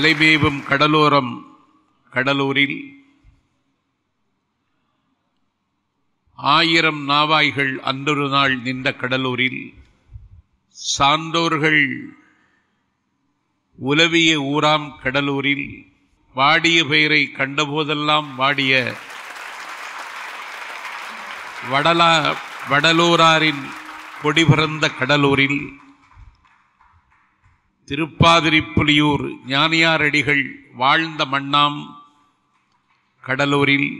அலைமேவும் கடலோரம் கடலூரில் ஆயிரம் நாவாய்கள் அன்றொரு நாள் நின்ற கடலூரில் சான்றோர்கள் உலவிய ஊராம் கடலூரில் வாடிய பெயரை கண்டபோதெல்லாம் வாடிய வடலா வடலூராரின் கொடி பிறந்த கடலூரில் திருப்பாதிரிப்புலியூர் ஞானியாரடிகள் வாழ்ந்த மண்ணாம் கடலூரில்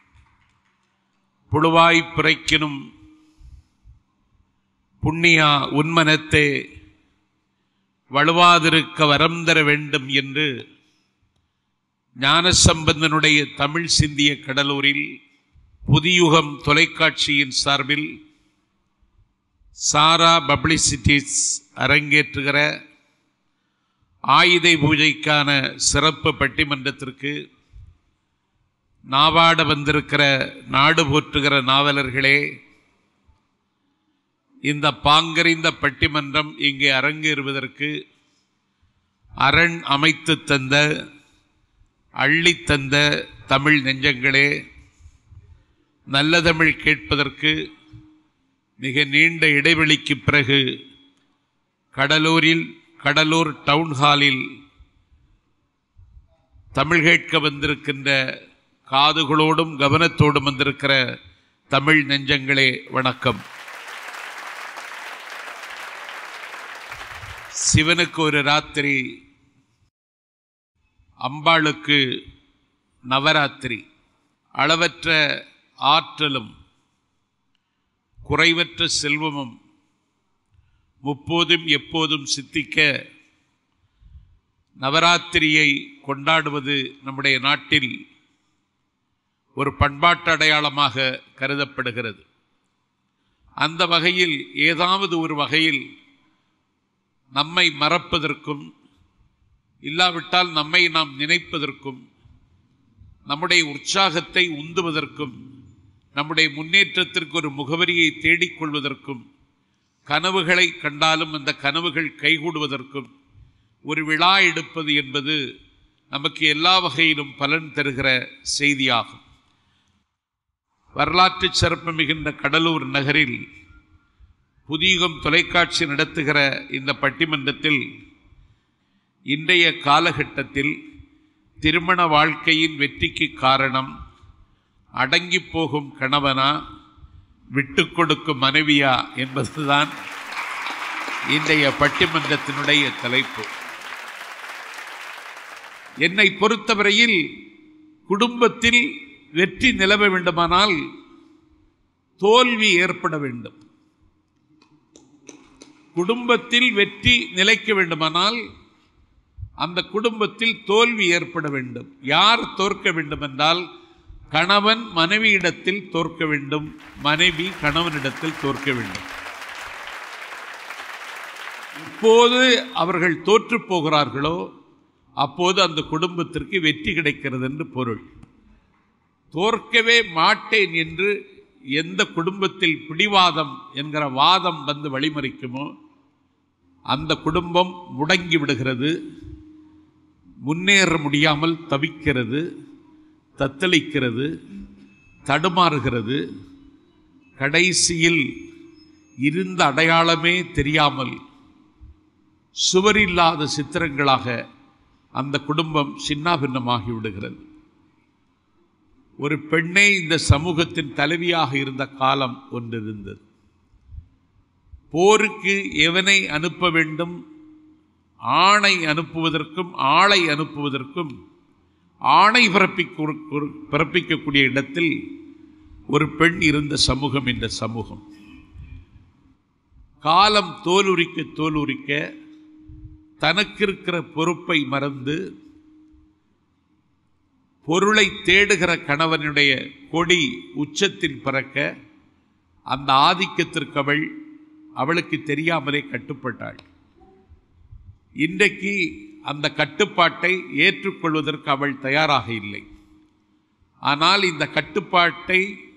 புழுவாய் பிறைக்கினும் புண்ணியா உன்மனத்தே வலுவாதிருக்க வரம் தர வேண்டும் என்று ஞானசம்பந்தனுடைய தமிழ் சிந்திய கடலூரில் புதியுகம் தொலைக்காட்சியின் சார்பில் சாரா பப்ளிசிட்டிஸ் அரங்கேற்றுகிற ஆயுதை பூஜைக்கான சிறப்பு பட்டிமன்றத்திற்கு நாவாட வந்திருக்கிற நாடு போற்றுகிற நாவலர்களே இந்த பாங்கறிந்த பட்டிமன்றம் இங்கே அரங்கேறுவதற்கு அரண் அமைத்து தந்த அள்ளித் தந்த தமிழ் நெஞ்சங்களே நல்ல தமிழ் கேட்பதற்கு மிக நீண்ட இடைவெளிக்கு பிறகு கடலூரில் கடலூர் டவுன் ஹாலில் தமிழ் கேட்க வந்திருக்கின்ற காதுகளோடும் கவனத்தோடும் வந்திருக்கிற தமிழ் நெஞ்சங்களே வணக்கம் சிவனுக்கு ஒரு ராத்திரி அம்பாளுக்கு நவராத்திரி அளவற்ற ஆற்றலும் குறைவற்ற செல்வமும் முப்போதும் எப்போதும் சித்திக்க நவராத்திரியை கொண்டாடுவது நம்முடைய நாட்டில் ஒரு பண்பாட்டு அடையாளமாக கருதப்படுகிறது அந்த வகையில் ஏதாவது ஒரு வகையில் நம்மை மறப்பதற்கும் இல்லாவிட்டால் நம்மை நாம் நினைப்பதற்கும் நம்முடைய உற்சாகத்தை உந்துவதற்கும் நம்முடைய முன்னேற்றத்திற்கு ஒரு முகவரியை தேடிக்கொள்வதற்கும் கனவுகளை கண்டாலும் அந்த கனவுகள் கைகூடுவதற்கும் ஒரு விழா எடுப்பது என்பது நமக்கு எல்லா வகையிலும் பலன் தருகிற செய்தியாகும் வரலாற்று சிறப்பு மிகுந்த கடலூர் நகரில் புதியுகம் தொலைக்காட்சி நடத்துகிற இந்த பட்டிமன்றத்தில் இன்றைய காலகட்டத்தில் திருமண வாழ்க்கையின் வெற்றிக்கு காரணம் அடங்கி போகும் கணவனா விட்டு கொடுக்கும் மனைவியா என்பதுதான் இன்றைய பட்டிமன்றத்தினுடைய தலைப்பு என்னை பொறுத்தவரையில் குடும்பத்தில் வெற்றி நிலவ வேண்டுமானால் தோல்வி ஏற்பட வேண்டும் குடும்பத்தில் வெற்றி நிலைக்க வேண்டுமானால் அந்த குடும்பத்தில் தோல்வி ஏற்பட வேண்டும் யார் தோற்க வேண்டும் என்றால் கணவன் மனைவியிடத்தில் தோற்க வேண்டும் மனைவி கணவனிடத்தில் தோற்க வேண்டும் இப்போது அவர்கள் தோற்று போகிறார்களோ அப்போது அந்த குடும்பத்திற்கு வெற்றி கிடைக்கிறது என்று பொருள் தோற்கவே மாட்டேன் என்று எந்த குடும்பத்தில் பிடிவாதம் என்கிற வாதம் வந்து வழிமறிக்குமோ அந்த குடும்பம் முடங்கி விடுகிறது முன்னேற முடியாமல் தவிக்கிறது தத்தளிக்கிறது தடுமாறுகிறது கடைசியில் இருந்த அடையாளமே தெரியாமல் சுவரில்லாத சித்திரங்களாக அந்த குடும்பம் சின்னாபின்னமாகி விடுகிறது ஒரு பெண்ணே இந்த சமூகத்தின் தலைவியாக இருந்த காலம் ஒன்று இருந்தது போருக்கு எவனை அனுப்ப வேண்டும் ஆணை அனுப்புவதற்கும் ஆளை அனுப்புவதற்கும் ஆணை பிறப்பிக்க பிறப்பிக்கக்கூடிய இடத்தில் ஒரு பெண் இருந்த சமூகம் இந்த சமூகம் காலம் தோலுரிக்க தோலுரிக்க தனக்கு இருக்கிற பொறுப்பை மறந்து பொருளை தேடுகிற கணவனுடைய கொடி உச்சத்தில் பறக்க அந்த ஆதிக்கத்திற்கு அவள் அவளுக்கு தெரியாமலே கட்டுப்பட்டாள் இன்றைக்கு அந்த கட்டுப்பாட்டை ஏற்றுக்கொள்வதற்கு அவள் தயாராக இல்லை ஆனால் இந்த கட்டுப்பாட்டை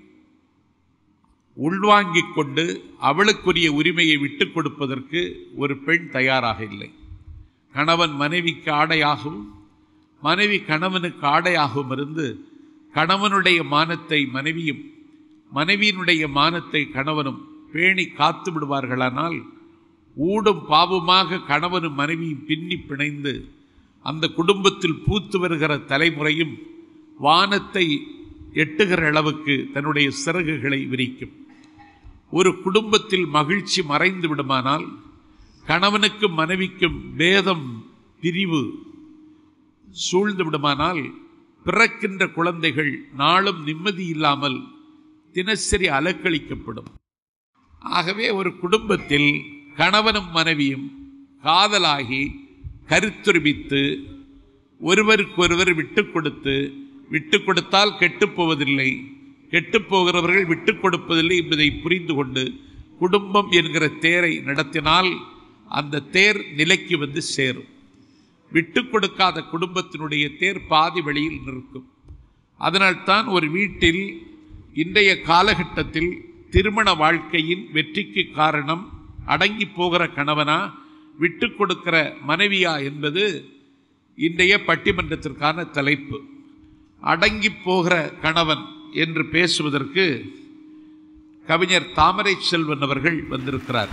உள்வாங்கிக் கொண்டு அவளுக்குரிய உரிமையை விட்டுக் கொடுப்பதற்கு ஒரு பெண் தயாராக இல்லை கணவன் மனைவிக்கு ஆடையாகவும் மனைவி கணவனுக்கு ஆடையாகவும் இருந்து கணவனுடைய மானத்தை மனைவியும் மனைவியினுடைய மானத்தை கணவனும் பேணி காத்து விடுவார்களானால் ஊடும் பாவமாக கணவனும் மனைவியும் பின்னி பிணைந்து அந்த குடும்பத்தில் பூத்து வருகிற தலைமுறையும் வானத்தை எட்டுகிற அளவுக்கு தன்னுடைய சிறகுகளை விரிக்கும் ஒரு குடும்பத்தில் மகிழ்ச்சி மறைந்து விடுமானால் கணவனுக்கும் மனைவிக்கும் பேதம் பிரிவு சூழ்ந்து விடுமானால் பிறக்கின்ற குழந்தைகள் நாளும் நிம்மதி இல்லாமல் தினசரி அலக்களிக்கப்படும் ஆகவே ஒரு குடும்பத்தில் கணவனும் மனைவியும் காதலாகி கருத்துருவித்து ஒருவருக்கொருவர் விட்டு கொடுத்து விட்டு கொடுத்தால் கெட்டுப் போவதில்லை கெட்டுப் போகிறவர்கள் விட்டு கொடுப்பதில்லை என்பதை புரிந்து கொண்டு குடும்பம் என்கிற தேரை நடத்தினால் அந்த தேர் நிலைக்கு வந்து சேரும் விட்டு கொடுக்காத குடும்பத்தினுடைய தேர் பாதி வழியில் நிற்கும் அதனால்தான் ஒரு வீட்டில் இன்றைய காலகட்டத்தில் திருமண வாழ்க்கையின் வெற்றிக்கு காரணம் அடங்கி போகிற கணவனா விட்டு கொடுக்கிற மனைவியா என்பது இன்றைய பட்டிமன்றத்திற்கான தலைப்பு அடங்கி போகிற கணவன் என்று பேசுவதற்கு கவிஞர் தாமரை செல்வன் அவர்கள் வந்திருக்கிறார்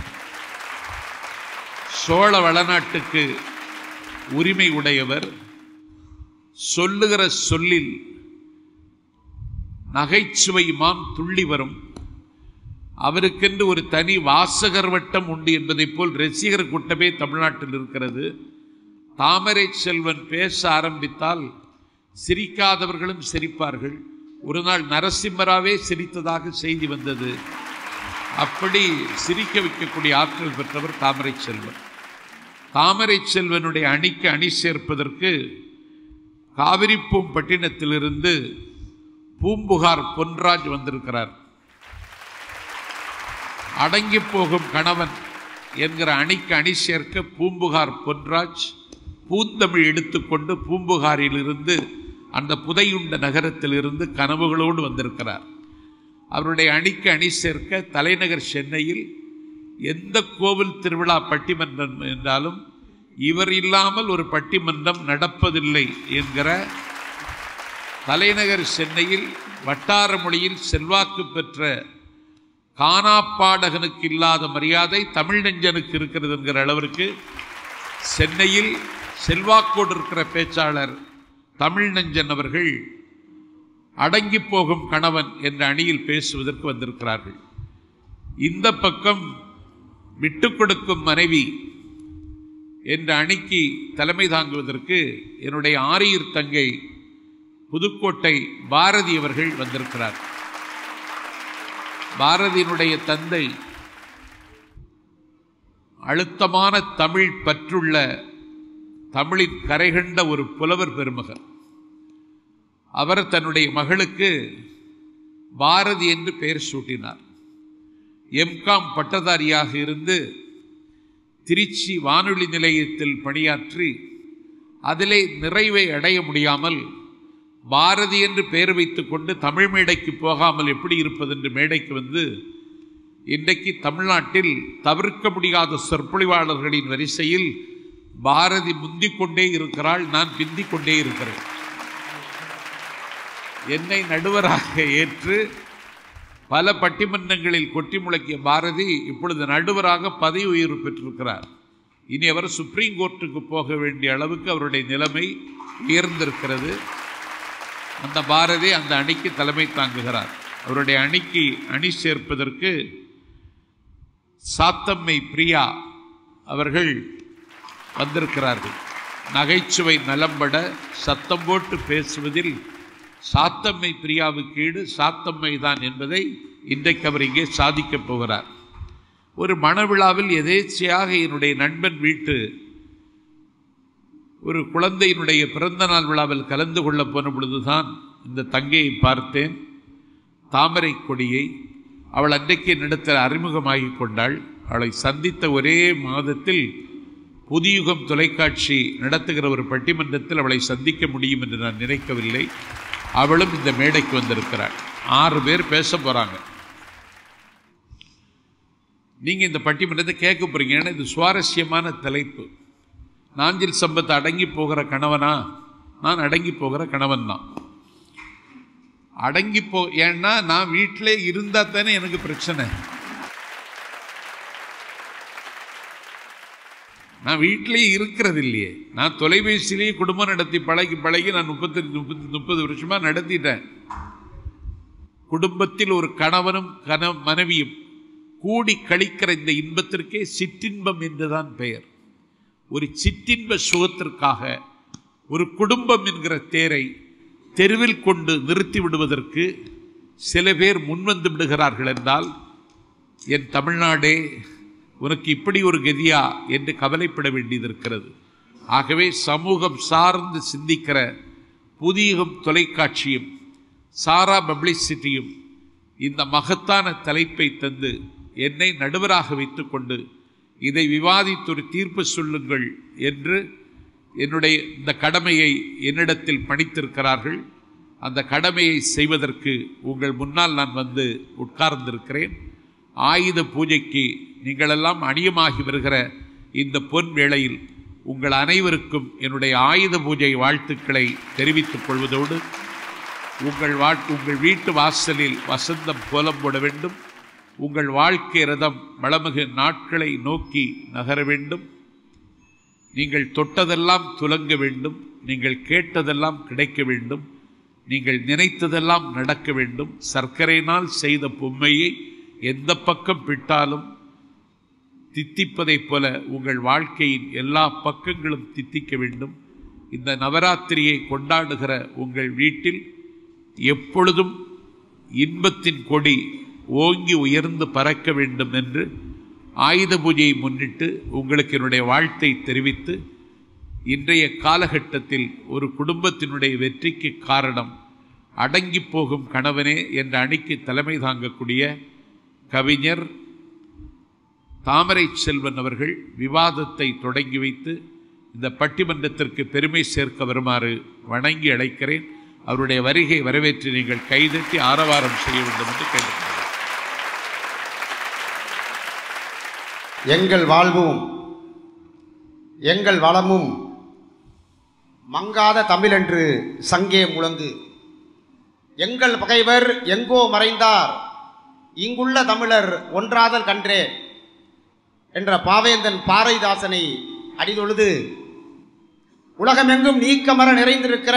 சோழ வளநாட்டுக்கு உரிமை உடையவர் சொல்லுகிற சொல்லில் நகைச்சுவையுமாம் துள்ளி வரும் அவருக்கென்று ஒரு தனி வாசகர் வட்டம் உண்டு என்பதைப் போல் ரசிகர் கூட்டமே தமிழ்நாட்டில் இருக்கிறது தாமரை செல்வன் பேச ஆரம்பித்தால் சிரிக்காதவர்களும் சிரிப்பார்கள் ஒரு நாள் நரசிம்மராவே சிரித்ததாக செய்தி வந்தது அப்படி சிரிக்க வைக்கக்கூடிய ஆற்றல் பெற்றவர் தாமரை செல்வன் தாமரை செல்வனுடைய அணிக்கு அணி சேர்ப்பதற்கு காவிரிப்பூம் பட்டினத்திலிருந்து பூம்புகார் பொன்ராஜ் வந்திருக்கிறார் அடங்கி போகும் கணவன் என்கிற அணிக்கு அணி சேர்க்க பூம்புகார் பொன்ராஜ் பூந்தமிழ் எடுத்துக்கொண்டு பூம்புகாரிலிருந்து அந்த புதையுண்ட நகரத்திலிருந்து கனவுகளோடு வந்திருக்கிறார் அவருடைய அணிக்கு அணி சேர்க்க தலைநகர் சென்னையில் எந்த கோவில் திருவிழா பட்டிமன்றம் என்றாலும் இவர் இல்லாமல் ஒரு பட்டிமன்றம் நடப்பதில்லை என்கிற தலைநகர் சென்னையில் வட்டார மொழியில் செல்வாக்கு பெற்ற காணாப்பாடகனுக்கு இல்லாத மரியாதை தமிழ் நெஞ்சனுக்கு இருக்கிறது என்கிற அளவிற்கு சென்னையில் செல்வாக்கோடு இருக்கிற பேச்சாளர் தமிழ் நெஞ்சன் அவர்கள் அடங்கி போகும் கணவன் என்ற அணியில் பேசுவதற்கு வந்திருக்கிறார்கள் இந்த பக்கம் விட்டு கொடுக்கும் மனைவி என்ற அணிக்கு தலைமை தாங்குவதற்கு என்னுடைய ஆரியூர் தங்கை புதுக்கோட்டை பாரதி அவர்கள் வந்திருக்கிறார் பாரதியினுடைய தந்தை அழுத்தமான தமிழ் பற்றுள்ள தமிழின் கரைகண்ட ஒரு புலவர் பெருமகன் அவர் தன்னுடைய மகளுக்கு பாரதி என்று பெயர் சூட்டினார் எம்காம் பட்டதாரியாக இருந்து திருச்சி வானொலி நிலையத்தில் பணியாற்றி அதிலே நிறைவை அடைய முடியாமல் பாரதி என்று பெயர் வைத்துக்கொண்டு தமிழ் மேடைக்கு போகாமல் எப்படி இருப்பது என்று மேடைக்கு வந்து இன்றைக்கு தமிழ்நாட்டில் தவிர்க்க முடியாத சொற்பொழிவாளர்களின் வரிசையில் பாரதி முந்திக் கொண்டே இருக்கிறாள் நான் பிந்திக் கொண்டே இருக்கிறேன் என்னை நடுவராக ஏற்று பல பட்டிமன்றங்களில் கொட்டி முழக்கிய பாரதி இப்பொழுது நடுவராக பதவி உயர்வு பெற்றிருக்கிறார் இனி அவர் சுப்ரீம் கோர்ட்டுக்கு போக வேண்டிய அளவுக்கு அவருடைய நிலைமை உயர்ந்திருக்கிறது அந்த பாரதி அந்த அணிக்கு தலைமை தாங்குகிறார் அவருடைய அணிக்கு அணி சேர்ப்பதற்கு சாத்தம்மை பிரியா அவர்கள் வந்திருக்கிறார்கள் நகைச்சுவை நலம்பட சத்தம் போட்டு பேசுவதில் சாத்தம்மை பிரியாவுக்கு ஈடு சாத்தம்மை தான் என்பதை இன்றைக்கு அவர் இங்கே சாதிக்கப் போகிறார் ஒரு மணவிழாவில் எதேச்சையாக என்னுடைய நண்பன் வீட்டு ஒரு குழந்தையினுடைய பிறந்த நாள் விழாவில் கலந்து கொள்ள போன பொழுதுதான் இந்த தங்கையை பார்த்தேன் தாமரை கொடியை அவள் அன்றைக்கு என்னிடத்தில் அறிமுகமாகி கொண்டாள் அவளை சந்தித்த ஒரே மாதத்தில் புதியுகம் தொலைக்காட்சி நடத்துகிற ஒரு பட்டிமன்றத்தில் அவளை சந்திக்க முடியும் என்று நான் நினைக்கவில்லை அவளும் இந்த மேடைக்கு வந்திருக்கிறாள் ஆறு பேர் பேச போகிறாங்க நீங்கள் இந்த பட்டிமன்றத்தை கேட்க போகிறீங்க ஏன்னா இது சுவாரஸ்யமான தலைப்பு நாஞ்சில் சம்பத்து அடங்கி போகிற கணவனா நான் அடங்கி போகிற கணவன் தான் அடங்கி போ ஏன்னா நான் வீட்டிலே இருந்தால் தானே எனக்கு பிரச்சனை நான் வீட்டிலேயே இருக்கிறது இல்லையே நான் தொலைபேசியிலேயே குடும்பம் நடத்தி பழகி பழகி நான் முப்பத்தஞ்சு முப்பத்தி முப்பது வருஷமா நடத்திட்டேன் குடும்பத்தில் ஒரு கணவனும் கண மனைவியும் கூடி கழிக்கிற இந்த இன்பத்திற்கே சிற்றின்பம் என்றுதான் பெயர் ஒரு சிற்றின்ப சுகத்திற்காக ஒரு குடும்பம் என்கிற தேரை தெருவில் கொண்டு நிறுத்தி விடுவதற்கு சில பேர் முன்வந்து விடுகிறார்கள் என்றால் என் தமிழ்நாடே உனக்கு இப்படி ஒரு கதியா என்று கவலைப்பட வேண்டியது இருக்கிறது ஆகவே சமூகம் சார்ந்து சிந்திக்கிற புதியகம் தொலைக்காட்சியும் சாரா பப்ளிசிட்டியும் இந்த மகத்தான தலைப்பை தந்து என்னை நடுவராக வைத்துக்கொண்டு இதை விவாதித்து ஒரு தீர்ப்பு சொல்லுங்கள் என்று என்னுடைய இந்த கடமையை என்னிடத்தில் பணித்திருக்கிறார்கள் அந்த கடமையை செய்வதற்கு உங்கள் முன்னால் நான் வந்து உட்கார்ந்திருக்கிறேன் ஆயுத பூஜைக்கு நீங்களெல்லாம் அணியமாகி வருகிற இந்த பொன் வேளையில் உங்கள் அனைவருக்கும் என்னுடைய ஆயுத பூஜை வாழ்த்துக்களை தெரிவித்துக் கொள்வதோடு உங்கள் வா உங்கள் வீட்டு வாசலில் வசந்தம் கோலம் போட வேண்டும் உங்கள் வாழ்க்கை ரதம் வளமிகு நாட்களை நோக்கி நகர வேண்டும் நீங்கள் தொட்டதெல்லாம் துலங்க வேண்டும் நீங்கள் கேட்டதெல்லாம் கிடைக்க வேண்டும் நீங்கள் நினைத்ததெல்லாம் நடக்க வேண்டும் சர்க்கரையினால் செய்த பொம்மையை எந்த பக்கம் பிட்டாலும் தித்திப்பதைப் போல உங்கள் வாழ்க்கையின் எல்லா பக்கங்களும் தித்திக்க வேண்டும் இந்த நவராத்திரியை கொண்டாடுகிற உங்கள் வீட்டில் எப்பொழுதும் இன்பத்தின் கொடி ஓங்கி உயர்ந்து பறக்க வேண்டும் என்று ஆயுத பூஜையை முன்னிட்டு உங்களுக்கு என்னுடைய வாழ்த்தை தெரிவித்து இன்றைய காலகட்டத்தில் ஒரு குடும்பத்தினுடைய வெற்றிக்கு காரணம் அடங்கி போகும் கணவனே என்ற அணிக்கு தலைமை தாங்கக்கூடிய கவிஞர் தாமரை செல்வன் அவர்கள் விவாதத்தை தொடங்கி வைத்து இந்த பட்டிமன்றத்திற்கு பெருமை சேர்க்க வருமாறு வணங்கி அழைக்கிறேன் அவருடைய வருகை வரவேற்று நீங்கள் கைதட்டி ஆரவாரம் செய்ய வேண்டும் என்று கேட்டுக்கிறேன் எங்கள் வாழ்வும் எங்கள் வளமும் மங்காத தமிழென்று சங்கே முழங்கு எங்கள் பகைவர் எங்கோ மறைந்தார் இங்குள்ள தமிழர் ஒன்றாதல் கன்றே என்ற பாவேந்தன் பாரதிதாசனை அடிதொழுது உலகமெங்கும் நீக்கமர நிறைந்திருக்கிற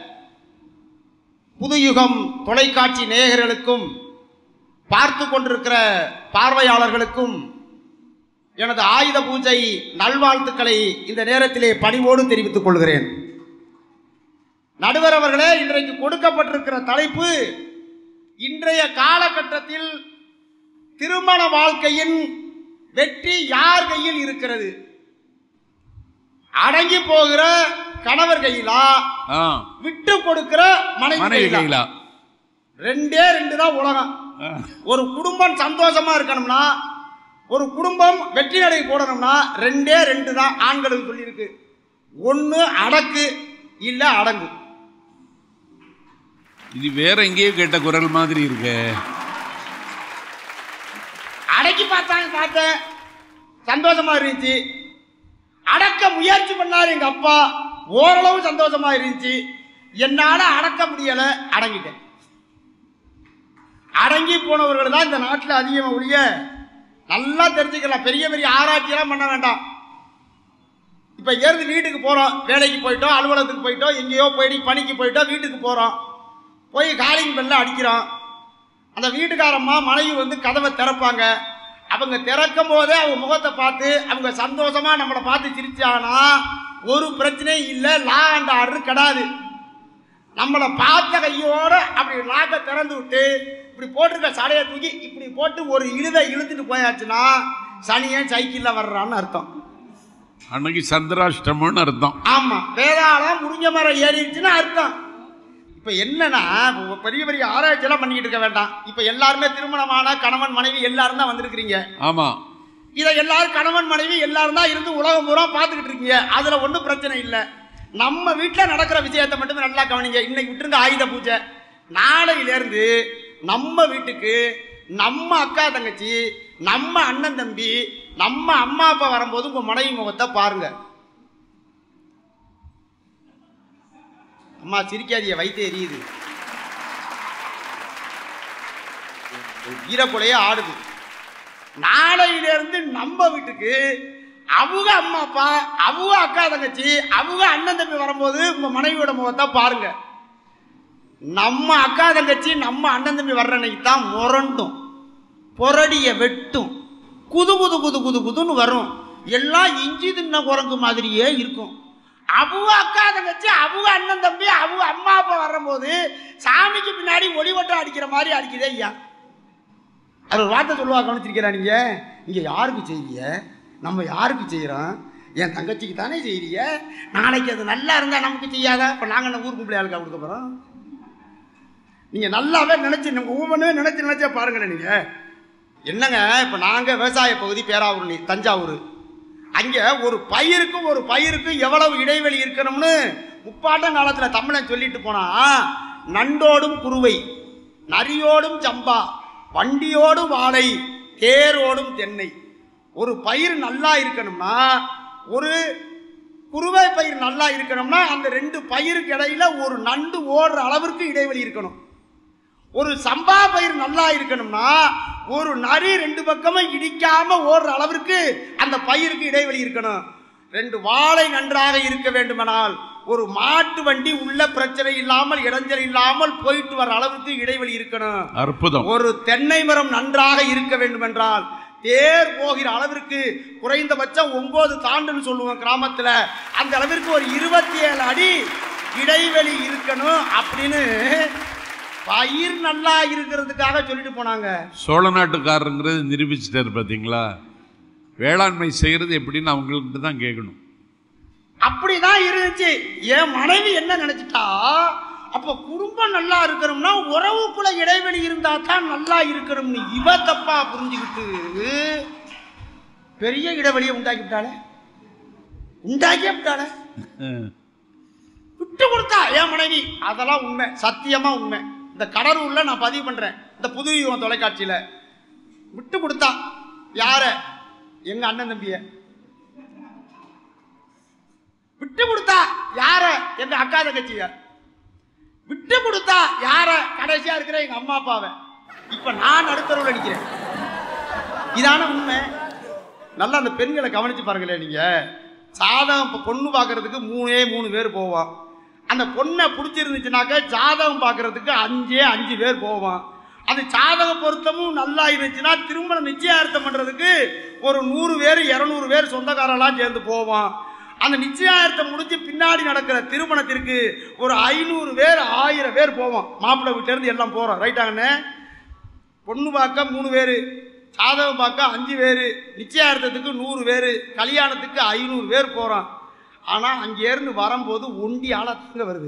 புதுயுகம் தொலைக்காட்சி நேயர்களுக்கும் பார்த்து கொண்டிருக்கிற பார்வையாளர்களுக்கும் எனது ஆயுத பூஜை நல்வாழ்த்துக்களை இந்த நேரத்திலே பணிவோடு தெரிவித்துக் கொள்கிறேன் நடுவர் அவர்களே இன்றைக்கு கொடுக்கப்பட்டிருக்கிற தலைப்பு இன்றைய காலகட்டத்தில் திருமண வாழ்க்கையின் வெற்றி யார் கையில் இருக்கிறது அடங்கி போகிற கணவர் கையிலா ஆ விட்டு கொடுக்கிற மனைவி மனைவி கையிலா கையிலா ரெண்டே ரெண்டு தான் உலகம் ஆ, ஒரு குடும்பம் சந்தோஷமா இருக்கணும்னா ஒரு குடும்பம் வெற்றி நடை போடணும்னா ரெண்டே ரெண்டு தான் ஆண்களுக்கு சொல்லியிருக்கு ஒன்று அடக்கு இல்லை அடங்கு இது வேற எங்கேயோ கேட்ட குரல் மாதிரி இருக்க அடக்கி பார்த்தாங்க பார்த்தேன் சந்தோஷமா இருந்துச்சு அடக்க முயற்சி பண்ணாரு எங்க அப்பா ஓரளவு சந்தோஷமா இருந்துச்சு என்னால அடக்க முடியல அடங்கிட்டேன் அடங்கி போனவர்கள் தான் இந்த நாட்டில் அதிகமாக ஒழிய நல்லா தெரிஞ்சுக்கலாம் பெரிய பெரிய ஆராய்ச்சியெல்லாம் பண்ண வேண்டாம் இப்போ ஏறது வீட்டுக்கு போகிறோம் வேலைக்கு போயிட்டோம் அலுவலகத்துக்கு போயிட்டோம் எங்கேயோ போயிட்டு பணிக்கு போயிட்டோம் வீட்டுக்கு போகிறோம் போய் காலிங் பெல்ல அடிக்கிறோம் அந்த வீட்டுக்காரம்மா மனைவி வந்து கதவை திறப்பாங்க அவங்க திறக்கும் போதே அவங்க முகத்தை பார்த்து அவங்க சந்தோஷமா நம்மளை பார்த்து சிரிச்சாங்கன்னா ஒரு பிரச்சனையும் இல்லை லா அண்ட் ஆர்டர் கிடாது நம்மளை பார்த்த கையோட அப்படி லாக்கை திறந்து விட்டு இப்படி போட்டிருக்க சடையை தூக்கி இப்படி போட்டு ஒரு இழுவை இழுத்துட்டு போயாச்சுன்னா சனியன் சைக்கிளில் வர்றான்னு அர்த்தம் அன்னைக்கு சந்திராஷ்டமம்னு அர்த்தம் ஆமா வேதாளம் முறிஞ்ச மரம் ஏறிடுச்சுன்னு அர்த்தம் இப்ப என்னன்னா இப்ப பெரிய பெரிய ஆராய்ச்சி எல்லாம் பண்ணிக்கிட்டு இருக்க வேண்டாம் இப்ப எல்லாருமே திருமணமான கணவன் மனைவி எல்லாரும் தான் வந்திருக்கிறீங்க ஆமா இதை எல்லாரும் கணவன் மனைவி எல்லாரும் தான் இருந்து உலகம் பூரா பார்த்துக்கிட்டு இருக்கீங்க அதுல ஒன்றும் பிரச்சனை இல்லை நம்ம வீட்டில் நடக்கிற விஷயத்தை மட்டுமே நல்லா கவனிங்க இன்னைக்கு விட்டுருங்க ஆயுத பூஜை நாளையிலேருந்து நம்ம வீட்டுக்கு நம்ம அக்கா தங்கச்சி நம்ம அண்ணன் தம்பி நம்ம அம்மா அப்பா வரும்போது உங்க மனைவி முகத்தை பாருங்க அம்மா சிரிக்காதிய வயிற்று எரியுது ஈரக்குலையே ஆடுது நாளையிலிருந்து நம்ம வீட்டுக்கு அவங்க அம்மா அப்பா அவங்க அக்கா தங்கச்சி அவங்க அண்ணன் தம்பி வரும்போது உங்க மனைவியோட முகத்தை பாருங்க நம்ம அக்கா தங்கச்சி நம்ம அண்ணன் தம்பி வர்ற அன்னைக்கு தான் முரண்டும் பொரடிய வெட்டும் குது குது குது குது குதுன்னு வரும் எல்லாம் இஞ்சி தின்ன குரங்கு மாதிரியே இருக்கும் அவங்க அக்கா தங்கச்சி அவங்க அண்ணன் தம்பி அவங்க அம்மா அப்பா வரும்போது சாமிக்கு பின்னாடி ஒளிவட்டம் அடிக்கிற மாதிரி அடிக்குதே ஐயா அது ஒரு வார்த்தை சொல்லுவா கவனிச்சிருக்கிறா நீங்க இங்க யாருக்கு செய்றீங்க நம்ம யாருக்கு செய்கிறோம் என் தங்கச்சிக்கு தானே செய்றீங்க நாளைக்கு அது நல்லா இருந்தா நமக்கு செய்யாதா இப்போ நாங்கள் என்ன ஊருக்கு பிள்ளையாளுக்கா கொடுக்க போகிறோம் நீங்க நல்லாவே நினைச்சு நம்ம ஒவ்வொன்றுமே நினைச்சு நினைச்சே பாருங்களேன் நீங்க என்னங்க இப்போ நாங்கள் விவசாய பகுதி பேராவூரணி தஞ்சாவூர் அங்கே ஒரு பயிருக்கும் ஒரு பயிருக்கும் எவ்வளவு இடைவெளி இருக்கணும்னு முப்பாட்டம் காலத்தில் தமிழன் சொல்லிட்டு போனா நண்டோடும் குருவை நரியோடும் சம்பா வண்டியோடும் வாழை தேரோடும் தென்னை ஒரு பயிர் நல்லா இருக்கணும்னா ஒரு குருவை பயிர் நல்லா இருக்கணும்னா அந்த ரெண்டு பயிருக்கு இடையில ஒரு நண்டு ஓடுற அளவிற்கு இடைவெளி இருக்கணும் ஒரு சம்பா பயிர் நல்லா இருக்கணும்னா ஒரு நரி ரெண்டு பக்கமும் இடிக்காம ஓடுற அளவிற்கு அந்த பயிருக்கு இடைவெளி இருக்கணும் ரெண்டு வாழை நன்றாக இருக்க வேண்டுமானால் ஒரு மாட்டு வண்டி உள்ள பிரச்சனை இல்லாமல் இடைஞ்சல் இல்லாமல் போயிட்டு வர அளவுக்கு இடைவெளி இருக்கணும் அற்புதம் ஒரு தென்னை மரம் நன்றாக இருக்க வேண்டுமென்றால் தேர் போகிற அளவிற்கு குறைந்தபட்சம் ஒன்பது தாண்டுன்னு சொல்லுவோம் கிராமத்துல அந்த அளவிற்கு ஒரு இருபத்தி ஏழு அடி இடைவெளி இருக்கணும் அப்படின்னு பயிர் நல்லா இருக்கிறதுக்காக சொல்லிட்டு போனாங்க சோழ நாட்டுக்காரங்கிறது நிரூபிச்சிட்டாரு பார்த்தீங்களா வேளாண்மை செய்கிறது எப்படின்னு அவங்கள்ட்ட தான் கேட்கணும் அப்படிதான் இருந்துச்சு என் மனைவி என்ன நினைச்சிட்டா அப்ப குடும்பம் நல்லா இருக்கணும்னா உறவுக்குள்ள இடைவெளி இருந்தா தான் நல்லா இருக்கணும்னு இவ தப்பா புரிஞ்சுக்கிட்டு பெரிய இடைவெளியை உண்டாக்கி விட்டாளே உண்டாக்கி விட்டாளே அஹ். விட்டு கொடுத்தா என் மனைவி அதெல்லாம் உண்மை சத்தியமா உண்மை இந்த கடலூர்ல நான் பதிவு பண்றேன் இந்த புது யுகம் தொலைக்காட்சியில விட்டு கொடுத்தா யார எங்க அண்ணன் தம்பிய விட்டு கொடுத்தா யார எங்க அக்கா தங்கச்சிய விட்டு கொடுத்தா யார கடைசியா இருக்கிற எங்க அம்மா அப்பாவை இப்ப நான் நடுத்தரவுல நிக்கிறேன் இதான உண்மை நல்லா அந்த பெண்களை கவனிச்சு பாருங்களேன் நீங்க சாதகம் இப்ப பொண்ணு பார்க்கறதுக்கு மூணே மூணு பேர் போவான் அந்த பொண்ணை பிடிச்சிருந்துச்சுனாக்க ஜாதகம் பார்க்கறதுக்கு அஞ்சே அஞ்சு பேர் போவான் அது ஜாதக பொருத்தமும் நல்லா இருந்துச்சுன்னா திருமணம் நிச்சயார்த்தம் பண்றதுக்கு ஒரு நூறு பேர் இரநூறு பேர் சொந்தக்காரெல்லாம் சேர்ந்து போவான் அந்த நிச்சயார்த்தம் முடிஞ்சு பின்னாடி நடக்கிற திருமணத்திற்கு ஒரு ஐநூறு பேர் ஆயிரம் பேர் போவோம் மாப்பிள்ளை வீட்டுல இருந்து எல்லாம் போறோம் ரைட்டாங்கண்ணே பொண்ணு பார்க்க மூணு பேர் சாதகம் பார்க்க அஞ்சு பேர் நிச்சயார்த்தத்துக்கு நூறு பேர் கல்யாணத்துக்கு ஐநூறு பேர் போகிறோம் ஆனால் அங்கேருந்து வரும்போது ஒண்டி ஆளாக தாங்க வருது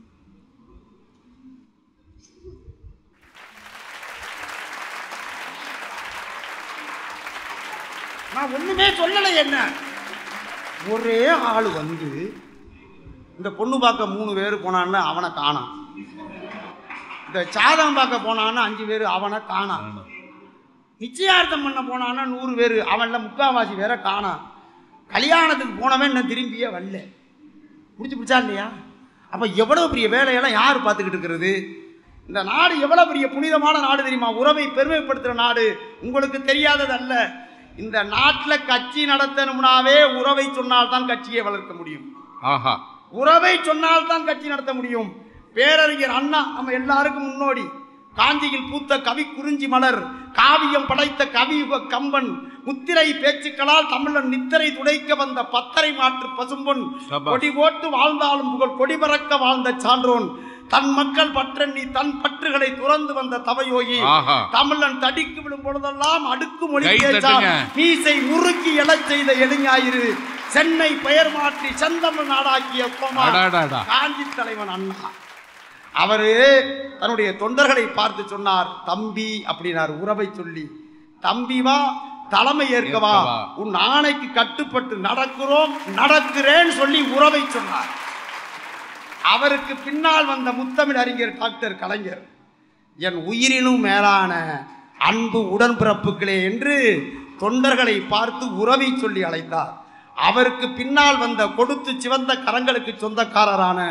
நான் ஒண்ணுமே சொல்லலை என்ன ஒரே ஆள் வந்து இந்த பொண்ணு பார்க்க மூணு பேர் போனான்னு அவனை காணாம் இந்த சாதகம் பார்க்க போனான்னு அஞ்சு பேர் அவனை காணாம் நிச்சயார்த்தம் பண்ண போனான்னா நூறு பேர் அவன்ல முக்காவாசி பேரை காணாம் கல்யாணத்துக்கு போனவன் இன்னும் திரும்பியே வரல பிடிச்சி பிடிச்சா இல்லையா அப்ப எவ்வளவு பெரிய வேலையெல்லாம் யார் பார்த்துக்கிட்டு இருக்கிறது இந்த நாடு எவ்வளவு பெரிய புனிதமான நாடு தெரியுமா உறவை பெருமைப்படுத்துற நாடு உங்களுக்கு தெரியாதது அல்ல இந்த நாட்டில் கட்சி நடத்தணும்னாவே உறவை சொன்னால்தான் கட்சியை வளர்க்க முடியும் ஆஹா உறவை சொன்னால் தான் கட்சி நடத்த முடியும் பேரறிஞர் அண்ணா நம்ம எல்லாருக்கும் முன்னோடி காஞ்சியில் பூத்த கவி குறிஞ்சி மலர் காவியம் படைத்த கவியுக கம்பன் முத்திரை பேச்சுக்களால் தமிழன் நித்திரை துடைக்க வந்த பத்தரை மாற்று பசும்பொன் சபா. கொடி போட்டு வாழ்ந்தாலும் புகழ் கொடி பறக்க வாழ்ந்த சான்றோன் தன் மக்கள் பற்றெண்ணி தன் பற்றுகளை துறந்து வந்த தவயோகி ஆஹா. தமிழன் தடிக்கு விழும் பொழுதெல்லாம் அடுக்கு மொழி கை பேச்சால் தட்டுங்க. மீசை முறுக்கி எழச் செய்த எளிஞாயிறு சென்னை பெயர் மாற்றி செந்தமிழ் நாடாக்கிய கோமான் அடாடாடா. காஞ்சி தலைவன் அண்ணா அவரு தன்னுடைய தொண்டர்களை பார்த்து சொன்னார் தம்பி அப்படின்னார் உறவை சொல்லி தம்பி வா தலைமை ஏற்கவா ஏற்கவா. உன் ஆணைக்கு கட்டுப்பட்டு நடக்கிறோம் நடக்கிறேன் சொல்லி உறவை சொன்னார் அவருக்கு பின்னால் வந்த முத்தமிழ் அறிஞர் டாக்டர் கலைஞர் என் உயிரினும் மேலான அன்பு உடன்பிறப்புகளே என்று தொண்டர்களை பார்த்து உறவை சொல்லி அழைத்தார் அவருக்கு பின்னால் வந்த கொடுத்து சிவந்த கரங்களுக்கு சொந்தக்காரரான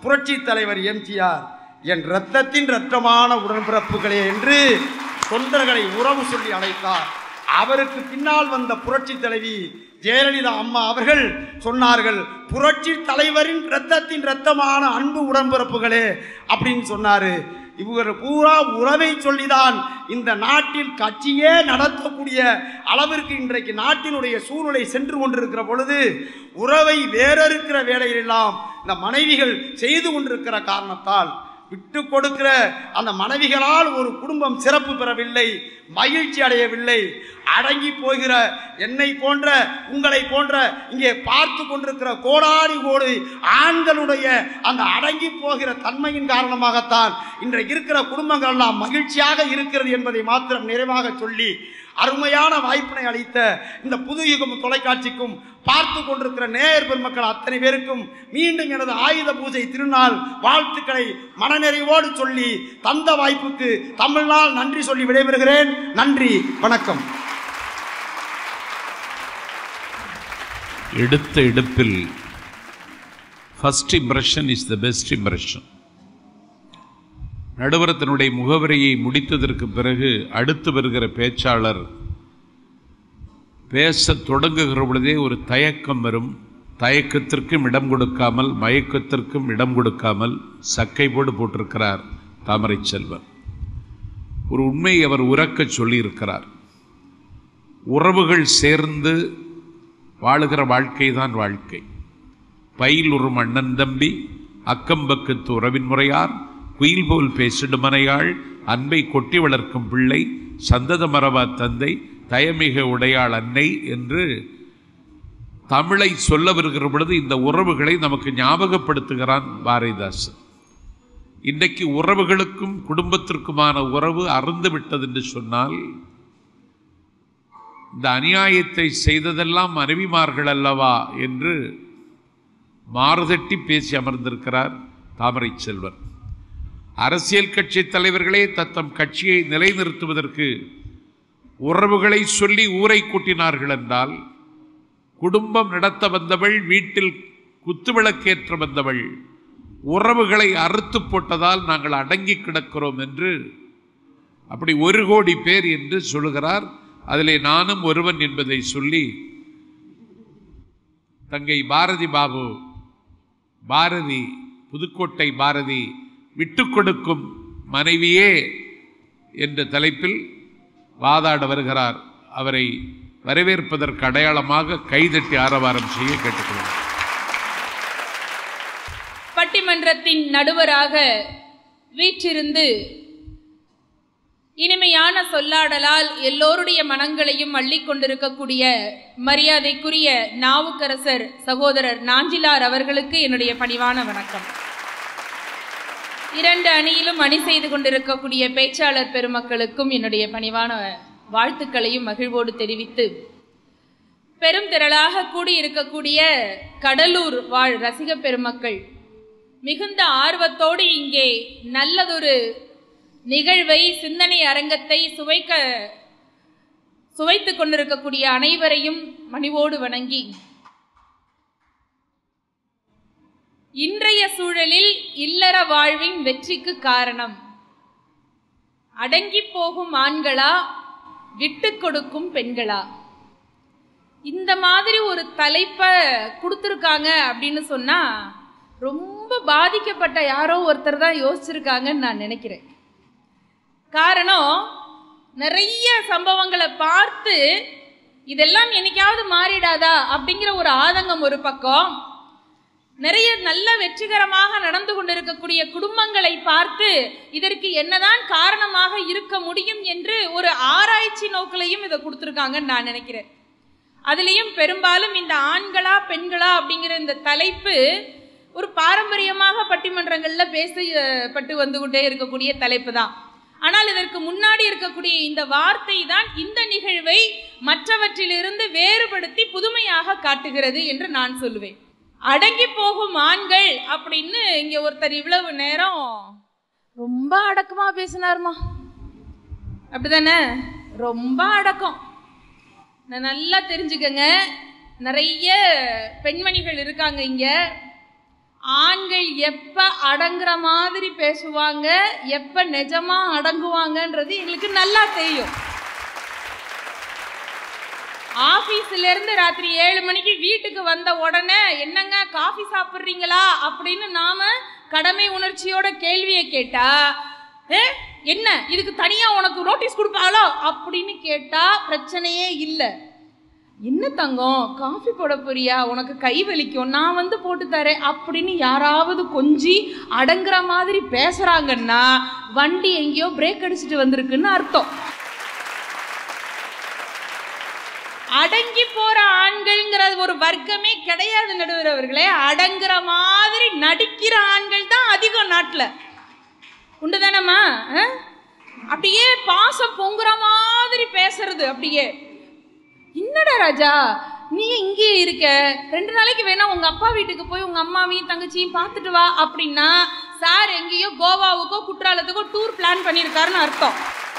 புரட்சி தலைவர் எம்ஜிஆர் என் இரத்தத்தின் இரத்தமான உடன்பிறப்புகளே என்று தொண்டர்களை உறவு சொல்லி அழைத்தார் அவருக்கு பின்னால் வந்த புரட்சி தலைவி ஜெயலலிதா அம்மா அவர்கள் சொன்னார்கள் புரட்சி தலைவரின் இரத்தத்தின் இரத்தமான அன்பு உடன்பிறப்புகளே அப்படின்னு சொன்னாரு இவர் பூரா உறவை சொல்லிதான் இந்த நாட்டில் கட்சியே நடத்தக்கூடிய அளவிற்கு இன்றைக்கு நாட்டினுடைய சூழ்நிலை சென்று கொண்டிருக்கிற பொழுது உறவை வேறறுக்கிற வேலையிலெல்லாம் இந்த மனைவிகள் செய்து கொண்டிருக்கிற காரணத்தால் விட்டு கொடுக்கிற அந்த மனைவிகளால் ஒரு குடும்பம் சிறப்பு பெறவில்லை மகிழ்ச்சி அடையவில்லை அடங்கி போகிற என்னை போன்ற உங்களை போன்ற இங்கே பார்த்து கொண்டிருக்கிற கோடாடி கோடி ஆண்களுடைய அந்த அடங்கி போகிற தன்மையின் காரணமாகத்தான் இன்றைக்கு இருக்கிற குடும்பங்கள் எல்லாம் மகிழ்ச்சியாக இருக்கிறது என்பதை மாத்திரம் நிறைவாக சொல்லி அருமையான வாய்ப்பினை அளித்த இந்த புதுயுகம் தொலைக்காட்சிக்கும் பார்த்து கொண்டிருக்கிற நேயர் பெருமக்கள் அத்தனை பேருக்கும் மீண்டும் எனது ஆயுத பூஜை திருநாள் வாழ்த்துக்களை மனநிறைவோடு சொல்லி தந்த வாய்ப்புக்கு தமிழ்நாள் நன்றி சொல்லி விடைபெறுகிறேன் நன்றி வணக்கம் எடுத்த எடுப்பில் first impression is the best impression நடுவரத்தினுடைய முகவரியை முடித்ததற்கு பிறகு அடுத்து வருகிற பேச்சாளர் பேசத் தொடங்குகிற பொழுதே ஒரு தயக்கம் வரும் தயக்கத்திற்கும் இடம் கொடுக்காமல் மயக்கத்திற்கும் இடம் கொடுக்காமல் சக்கை போடு போட்டிருக்கிறார் தாமரை செல்வன் ஒரு உண்மை அவர் உறக்கச் சொல்லியிருக்கிறார் உறவுகள் சேர்ந்து வாழுகிற வாழ்க்கை தான் வாழ்க்கை பயில் ஒரு அண்ணன் தம்பி அக்கம்பக்கத்து உறவின் முறையார் குயில் போல் பேசிடும் மனையாள் அன்பை கொட்டி வளர்க்கும் பிள்ளை சந்தத மரபா தந்தை தயமிக உடையாள் அன்னை என்று தமிழை சொல்ல வருகிற பொழுது இந்த உறவுகளை நமக்கு ஞாபகப்படுத்துகிறான் பாரதிதாசன் இன்றைக்கு உறவுகளுக்கும் குடும்பத்திற்குமான உறவு அறுந்து விட்டது என்று சொன்னால் இந்த அநியாயத்தை செய்ததெல்லாம் மனைவிமார்கள் அல்லவா என்று மாறுதட்டி பேசி அமர்ந்திருக்கிறார் தாமரை செல்வன் அரசியல் கட்சி தலைவர்களே தத்தம் கட்சியை நிலைநிறுத்துவதற்கு உறவுகளை சொல்லி ஊரை கூட்டினார்கள் என்றால் குடும்பம் நடத்த வந்தவள் வீட்டில் குத்துவிளக்கேற்ற வந்தவள் உறவுகளை அறுத்து போட்டதால் நாங்கள் அடங்கி கிடக்கிறோம் என்று அப்படி ஒரு கோடி பேர் என்று சொல்லுகிறார் அதிலே நானும் ஒருவன் என்பதை சொல்லி தங்கை பாரதி பாபு பாரதி புதுக்கோட்டை பாரதி விட்டு கொடுக்கும் மனைவியே என்ற தலைப்பில் வாதாட வருகிறார் அவரை வரவேற்பதற்கு அடையாளமாக கைதட்டி ஆரவாரம் செய்ய கேட்டுக்கொள்கிறேன் பட்டிமன்றத்தின் நடுவராக வீற்றிருந்து இனிமையான சொல்லாடலால் எல்லோருடைய மனங்களையும் அள்ளிக் கொண்டிருக்கக்கூடிய மரியாதைக்குரிய நாவுக்கரசர் சகோதரர் நாஞ்சிலார் அவர்களுக்கு என்னுடைய பணிவான வணக்கம் இரண்டு அணியிலும் அணி செய்து கொண்டிருக்கக்கூடிய பேச்சாளர் பெருமக்களுக்கும் என்னுடைய பணிவான வாழ்த்துக்களையும் மகிழ்வோடு தெரிவித்து பெரும் திரளாக கூடியிருக்கக்கூடிய கடலூர் வாழ் ரசிக பெருமக்கள் மிகுந்த ஆர்வத்தோடு இங்கே நல்லதொரு நிகழ்வை சிந்தனை அரங்கத்தை சுவைக்க சுவைத்துக் கொண்டிருக்கக்கூடிய அனைவரையும் மணிவோடு வணங்கி இன்றைய சூழலில் இல்லற வாழ்வின் வெற்றிக்கு காரணம் அடங்கி போகும் ஆண்களா விட்டு கொடுக்கும் பெண்களா இந்த மாதிரி ஒரு தலைப்பை கொடுத்துருக்காங்க அப்படின்னு சொன்னா ரொம்ப பாதிக்கப்பட்ட யாரோ ஒருத்தர் தான் யோசிச்சிருக்காங்கன்னு நான் நினைக்கிறேன் காரணம் நிறைய சம்பவங்களை பார்த்து இதெல்லாம் என்னைக்காவது மாறிடாதா அப்படிங்கிற ஒரு ஆதங்கம் ஒரு பக்கம் நிறைய நல்ல வெற்றிகரமாக நடந்து கொண்டிருக்கக்கூடிய குடும்பங்களை பார்த்து இதற்கு என்னதான் காரணமாக இருக்க முடியும் என்று ஒரு ஆராய்ச்சி நோக்கிலையும் இதை கொடுத்துருக்காங்கன்னு நான் நினைக்கிறேன் அதுலேயும் பெரும்பாலும் இந்த ஆண்களா பெண்களா அப்படிங்கிற இந்த தலைப்பு ஒரு பாரம்பரியமாக பட்டிமன்றங்களில் பேசப்பட்டு வந்து கொண்டே இருக்கக்கூடிய தலைப்பு தான் ஆனால் இதற்கு முன்னாடி இருக்கக்கூடிய இந்த வார்த்தை தான் இந்த நிகழ்வை மற்றவற்றிலிருந்து வேறுபடுத்தி புதுமையாக காட்டுகிறது என்று நான் சொல்லுவேன் அடங்கி போகும் ஆண்கள் அப்படின்னு இங்க ஒருத்தர் இவ்வளவு நேரம் ரொம்ப அடக்கமா பேசினாருமா அப்படிதானே ரொம்ப அடக்கம் நான் நல்லா தெரிஞ்சுக்கங்க நிறைய பெண்மணிகள் இருக்காங்க இங்க ஆண்கள் எப்ப அடங்குற மாதிரி பேசுவாங்க எப்ப நிஜமா அடங்குவாங்கன்றது எங்களுக்கு நல்லா தெரியும் ஆபீஸ்ல இருந்து ராத்திரி ஏழு மணிக்கு வீட்டுக்கு வந்த உடனே என்னங்க காஃபி சாப்பிடுறீங்களா அப்படின்னு நாம கடமை உணர்ச்சியோட கேள்வியை கேட்டா "ஏ, என்ன இதுக்கு தனியா உனக்கு நோட்டீஸ் கொடுப்பாளோ அப்படின்னு கேட்டா பிரச்சனையே இல்லை என்ன தங்கம் காஃபி போட போறியா உனக்கு கை வலிக்கும் நான் வந்து போட்டு தரேன் அப்படின்னு யாராவது கொஞ்சி அடங்குற மாதிரி பேசுறாங்கன்னா வண்டி எங்கேயோ பிரேக் அடிச்சுட்டு வந்திருக்குன்னு அர்த்தம் அடங்கி போற ஆண்கள்ங்கிற ஒரு வர்க்கமே கிடையாது நடுவர் அவர்களே அடங்குற மாதிரி நடிக்கிற ஆண்கள் தான் அதிகம் நாட்டுல உண்டுதானம்மா ஆ? அப்படியே பாசம் பொங்குற மாதிரி பேசுறது அப்படியே என்னடா ராஜா நீ இங்கே இருக்க ரெண்டு நாளைக்கு வேணா உங்க அப்பா வீட்டுக்கு போய் உங்க அம்மாவையும் தங்கச்சியும் பார்த்துட்டு வா அப்படின்னா சார் எங்கேயோ கோவாவுக்கோ குற்றாலத்துக்கோ டூர் பிளான் பண்ணியிருக்காருன்னு அர்த்தம்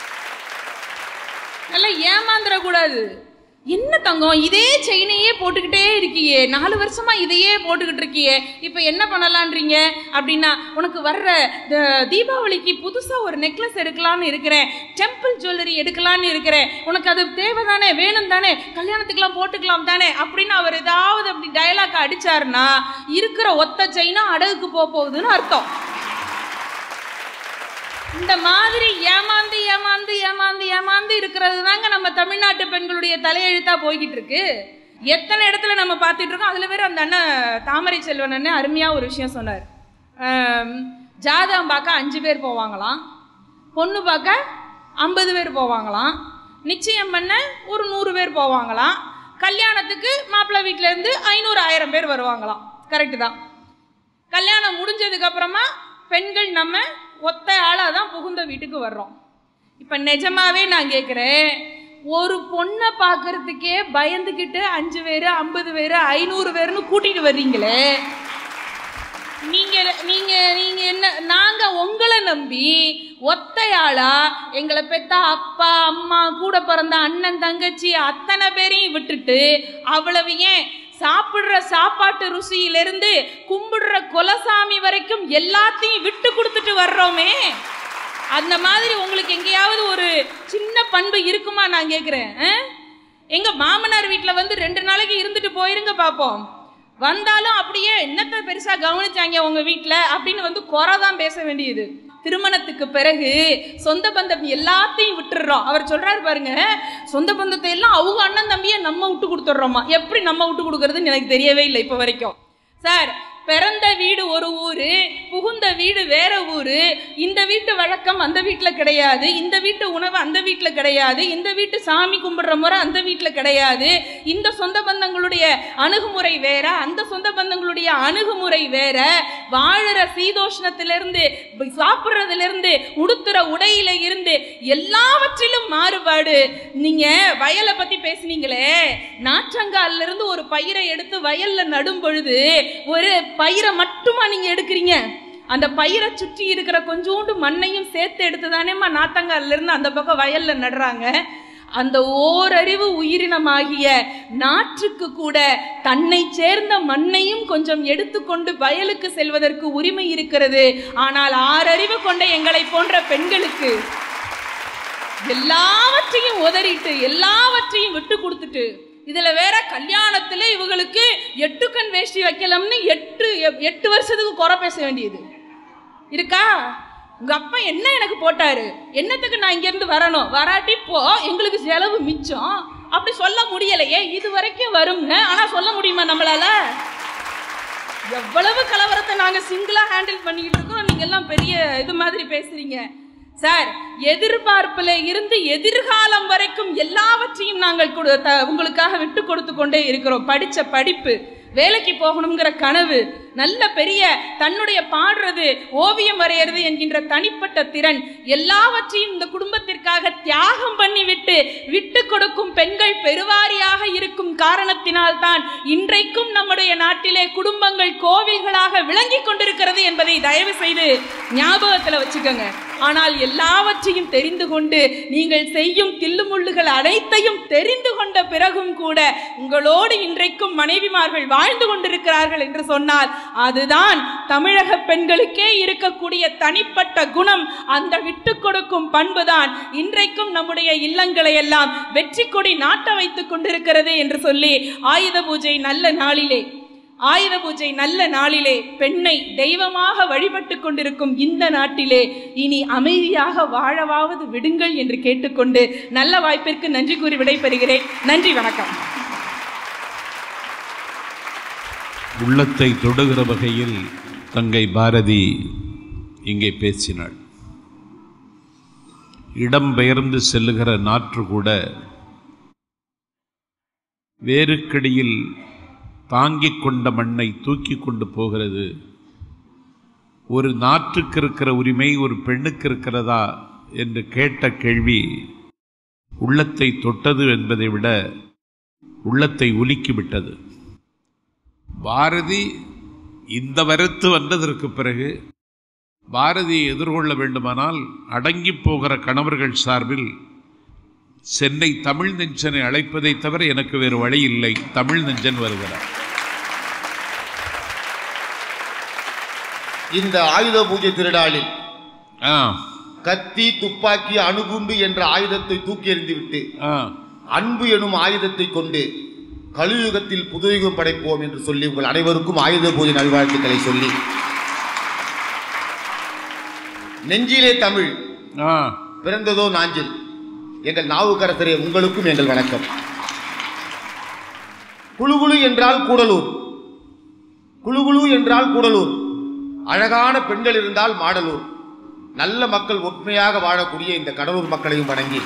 நல்லா ஏமாந்துடக்கூடாது என்ன தங்கம் இதே செயினையே போட்டுக்கிட்டே இருக்கியே நாலு வருஷமா இதையே போட்டுக்கிட்டு இருக்கியே இப்போ என்ன பண்ணலான்றீங்க அப்படின்னா உனக்கு வர்ற த- தீபாவளிக்கு புதுசா ஒரு நெக்லஸ் எடுக்கலாம்னு இருக்கிறேன் டெம்பிள் ஜுவல்லரி எடுக்கலாம்னு இருக்கிறேன் உனக்கு அது தேவைதானே வேணும் தானே கல்யாணத்துக்குலாம் போட்டுக்கலாம் தானே அப்படின்னு அவர் ஏதாவது அப்படி டயலாக் அடிச்சாருன்னா இருக்கிற ஒத்த செயினா அடகுக்கு போக போகுதுன்னு அர்த்தம் இந்த மாதிரி ஏமாந்து ஏமாந்து ஏமாந்து ஏமாந்து இருக்கிறது தாங்க நம்ம தமிழ்நாட்டு பெண்களுடைய தலையெழுத்தா போய்கிட்டு இருக்கு எத்தனை இடத்துல நம்ம பார்த்துட்டு இருக்கோம் அதுல வேற அந்த அண்ணன் தாமரை செல்வன் அண்ணன் அருமையா ஒரு விஷயம் சொன்னார் ஆம், ஜாதகம் பார்க்க அஞ்சு பேர் போவாங்களாம் பொண்ணு பார்க்க ஐம்பது பேர் போவாங்களாம் நிச்சயம் பண்ண ஒரு நூறு பேர் போவாங்களாம் கல்யாணத்துக்கு மாப்பிள்ளை வீட்ல இருந்து ஐநூறு ஆயிரம் பேர் வருவாங்களாம் கரெக்டு தான் கல்யாணம் முடிஞ்சதுக்கு அப்புறமா பெண்கள் நம்ம ஒத்த ஆளாக தான் புகுந்த வீட்டுக்கு வர்றோம் இப்போ நிஜமாவே நான் கேட்குறேன் ஒரு பொண்ணை பார்க்கறதுக்கே பயந்துக்கிட்டு அஞ்சு பேர் ஐம்பது பேர் ஐநூறு பேர்னு கூட்டிட்டு வர்றீங்களே நீங்க நீங்க நீங்க என்ன நாங்க உங்களை நம்பி ஒத்தையாளா எங்களை பெத்த அப்பா அம்மா கூட பிறந்த அண்ணன் தங்கச்சி அத்தனை பேரையும் விட்டுட்டு அவ்வளவு ஏன் சாப்பிடுற சாப்பாட்டு ருசியிலிருந்து கும்பிடுற குலசாமி வரைக்கும் எல்லாத்தையும் விட்டு கொடுத்துட்டு வர்றோமே அந்த மாதிரி உங்களுக்கு எங்கேயாவது ஒரு சின்ன பண்பு இருக்குமா நான் கேட்குறேன் எங்க மாமனார் வீட்டில் வந்து ரெண்டு நாளைக்கு இருந்துட்டு போயிருங்க பார்ப்போம் வந்தாலும் அப்படியே என்னத்தை பெருசா கவனிச்சாங்க உங்க வீட்டில் அப்படின்னு வந்து குறை தான் பேச வேண்டியது திருமணத்துக்கு பிறகு சொந்த பந்தம் எல்லாத்தையும் விட்டுடுறோம் அவர் சொல்றாரு பாருங்க சொந்த பந்தத்தை எல்லாம் அவங்க அண்ணன் தம்பியை நம்ம விட்டு கொடுத்துட்றோமா எப்படி நம்ம விட்டு கொடுக்கறதுன்னு எனக்கு தெரியவே இல்லை இப்போ வரைக்கும் சார் பிறந்த வீடு ஒரு ஊரு புகுந்த வீடு வேற ஊரு இந்த வீட்டு வழக்கம் அந்த வீட்ல கிடையாது இந்த வீட்டு உணவு அந்த வீட்ல கிடையாது இந்த வீட்டு சாமி கும்பிடுற முறை அந்த வீட்ல கிடையாது இந்த சொந்த பந்தங்களுடைய அணுகுமுறை வேற அந்த சொந்த பந்தங்களுடைய அணுகுமுறை வேற வாழுற சீதோஷ்ணத்திலிருந்து சாப்பிட்றதுல இருந்து உடுத்துற உடையில இருந்து எல்லாவற்றிலும் மாறுபாடு நீங்க வயலை பத்தி பேசுனீங்களே நாற்றங்கால்ல இருந்து ஒரு பயிரை எடுத்து வயல்ல நடும் பொழுது ஒரு பயிரை மட்டுமா நீங்க எடுக்கிறீங்க அந்த பயிரை சுற்றி இருக்கிற கொஞ்சோண்டு மண்ணையும் சேர்த்து எடுத்து தானேம்மா நாத்தங்கால்ல இருந்து அந்த பக்கம் வயல்ல நடுறாங்க அந்த ஓரறிவு உயிரினமாகிய நாற்றுக்கு கூட தன்னை சேர்ந்த மண்ணையும் கொஞ்சம் எடுத்துக்கொண்டு வயலுக்கு செல்வதற்கு உரிமை இருக்கிறது ஆனால் ஆறறிவு கொண்ட எங்களை போன்ற பெண்களுக்கு எல்லாவற்றையும் உதறிட்டு எல்லாவற்றையும் விட்டு கொடுத்துட்டு இதுல வேற கல்யாணத்துல இவங்களுக்கு எட்டு கண் வேஷ்டி வைக்கலாம்னு எட்டு எட்டு வருஷத்துக்கு குறை பேச வேண்டியது இருக்கா உங்க அப்பா என்ன எனக்கு போட்டாரு என்னத்துக்கு நான் இங்க இருந்து வரணும் வராட்டி போ எங்களுக்கு செலவு மிச்சம் அப்படி சொல்ல முடியலையே இது வரைக்கும் வரும்னு ஆனா சொல்ல முடியுமா நம்மளால எவ்வளவு கலவரத்தை நாங்க சிங்கிளா ஹேண்டில் பண்ணிக்கிட்டு இருக்கோம் நீங்க எல்லாம் பெரிய இது மாதிரி பேசுறீங்க சார் எதிர்பார்ப்புல இருந்து எதிர்காலம் வரைக்கும் எல்லாவற்றையும் நாங்கள் கொடு- த- உங்களுக்காக விட்டு கொடுத்து கொண்டே இருக்கிறோம் படிச்ச படிப்பு வேலைக்கு போகணுங்கிற கனவு நல்ல பெரிய தன்னுடைய பாடுறது ஓவியம் வரையறது என்கின்ற தனிப்பட்ட திறன் எல்லாவற்றையும் இந்த குடும்பத்திற்காக தியாகம் பண்ணிவிட்டு விட்டு கொடுக்கும் பெண்கள் பெருவாரியாக இருக்கும் காரணத்தினால் தான் இன்றைக்கும் நம்முடைய நாட்டிலே குடும்பங்கள் கோவில்களாக விளங்கி கொண்டிருக்கிறது என்பதை தயவு செய்து ஞாபகத்துல வச்சுக்கோங்க ஆனால் எல்லாவற்றையும் தெரிந்து கொண்டு நீங்கள் செய்யும் தில்லுமுள்ளுகள் அனைத்தையும் தெரிந்து கொண்ட பிறகும் கூட உங்களோடு இன்றைக்கும் மனைவிமார்கள் வாழ் வாழ்ந்து கொண்டிருக்கிறார்கள் என்று சொன்னால் அதுதான் தமிழக பெண்களுக்கே இருக்கக்கூடிய தனிப்பட்ட குணம் அந்த விட்டு கொடுக்கும் பண்புதான் இன்றைக்கும் நம்முடைய இல்லங்களை எல்லாம் வெற்றி கொடி நாட்ட வைத்துக் கொண்டிருக்கிறது என்று சொல்லி ஆயுத பூஜை நல்ல நாளிலே ஆயுத பூஜை நல்ல நாளிலே பெண்ணை தெய்வமாக வழிபட்டு கொண்டிருக்கும் இந்த நாட்டிலே இனி அமைதியாக வாழவாவது விடுங்கள் என்று கேட்டுக்கொண்டு நல்ல வாய்ப்பிற்கு நன்றி கூறி விடைபெறுகிறேன் நன்றி வணக்கம் உள்ளத்தை தொடுகிற வகையில் தங்கை பாரதி இங்கே பேசினாள் இடம் பெயர்ந்து செல்லுகிற நாற்று கூட வேருக்கடியில் தாங்கிக் கொண்ட மண்ணை தூக்கி கொண்டு போகிறது ஒரு நாற்றுக்கு இருக்கிற உரிமை ஒரு பெண்ணுக்கு இருக்கிறதா என்று கேட்ட கேள்வி உள்ளத்தை தொட்டது என்பதை விட உள்ளத்தை உலுக்கிவிட்டது பாரதி இந்த வரத்து வந்ததற்கு பிறகு பாரதியை எதிர்கொள்ள வேண்டுமானால் அடங்கி போகிற கணவர்கள் சார்பில் சென்னை தமிழ் நெஞ்சனை அழைப்பதை தவிர எனக்கு வேறு வழி இல்லை தமிழ் நெஞ்சன் வருகிறார் இந்த ஆயுத பூஜை திருநாளில் ஆ கத்தி துப்பாக்கி அணுகுண்டு என்ற ஆயுதத்தை தூக்கி எறிந்துவிட்டு ஆ அன்பு எனும் ஆயுதத்தை கொண்டு கலியுகத்தில் புதுயுகம் படைப்போம் என்று சொல்லி உங்கள் அனைவருக்கும் ஆயுத பூஜை நல்வாழ்த்துக்களை சொல்லி நெஞ்சிலே தமிழ் ஆ பிறந்ததோ நாஞ்சில் எங்கள் நாவுக்கரசரே உங்களுக்கும் எங்கள் வணக்கம் குழுகுழு என்றால் கூடலூர் குழுகுழு என்றால் கூடலூர் அழகான பெண்கள் இருந்தால் மாடலூர் நல்ல மக்கள் ஒற்றுமையாக வாழக்கூடிய இந்த கடலூர் மக்களையும் வணங்கி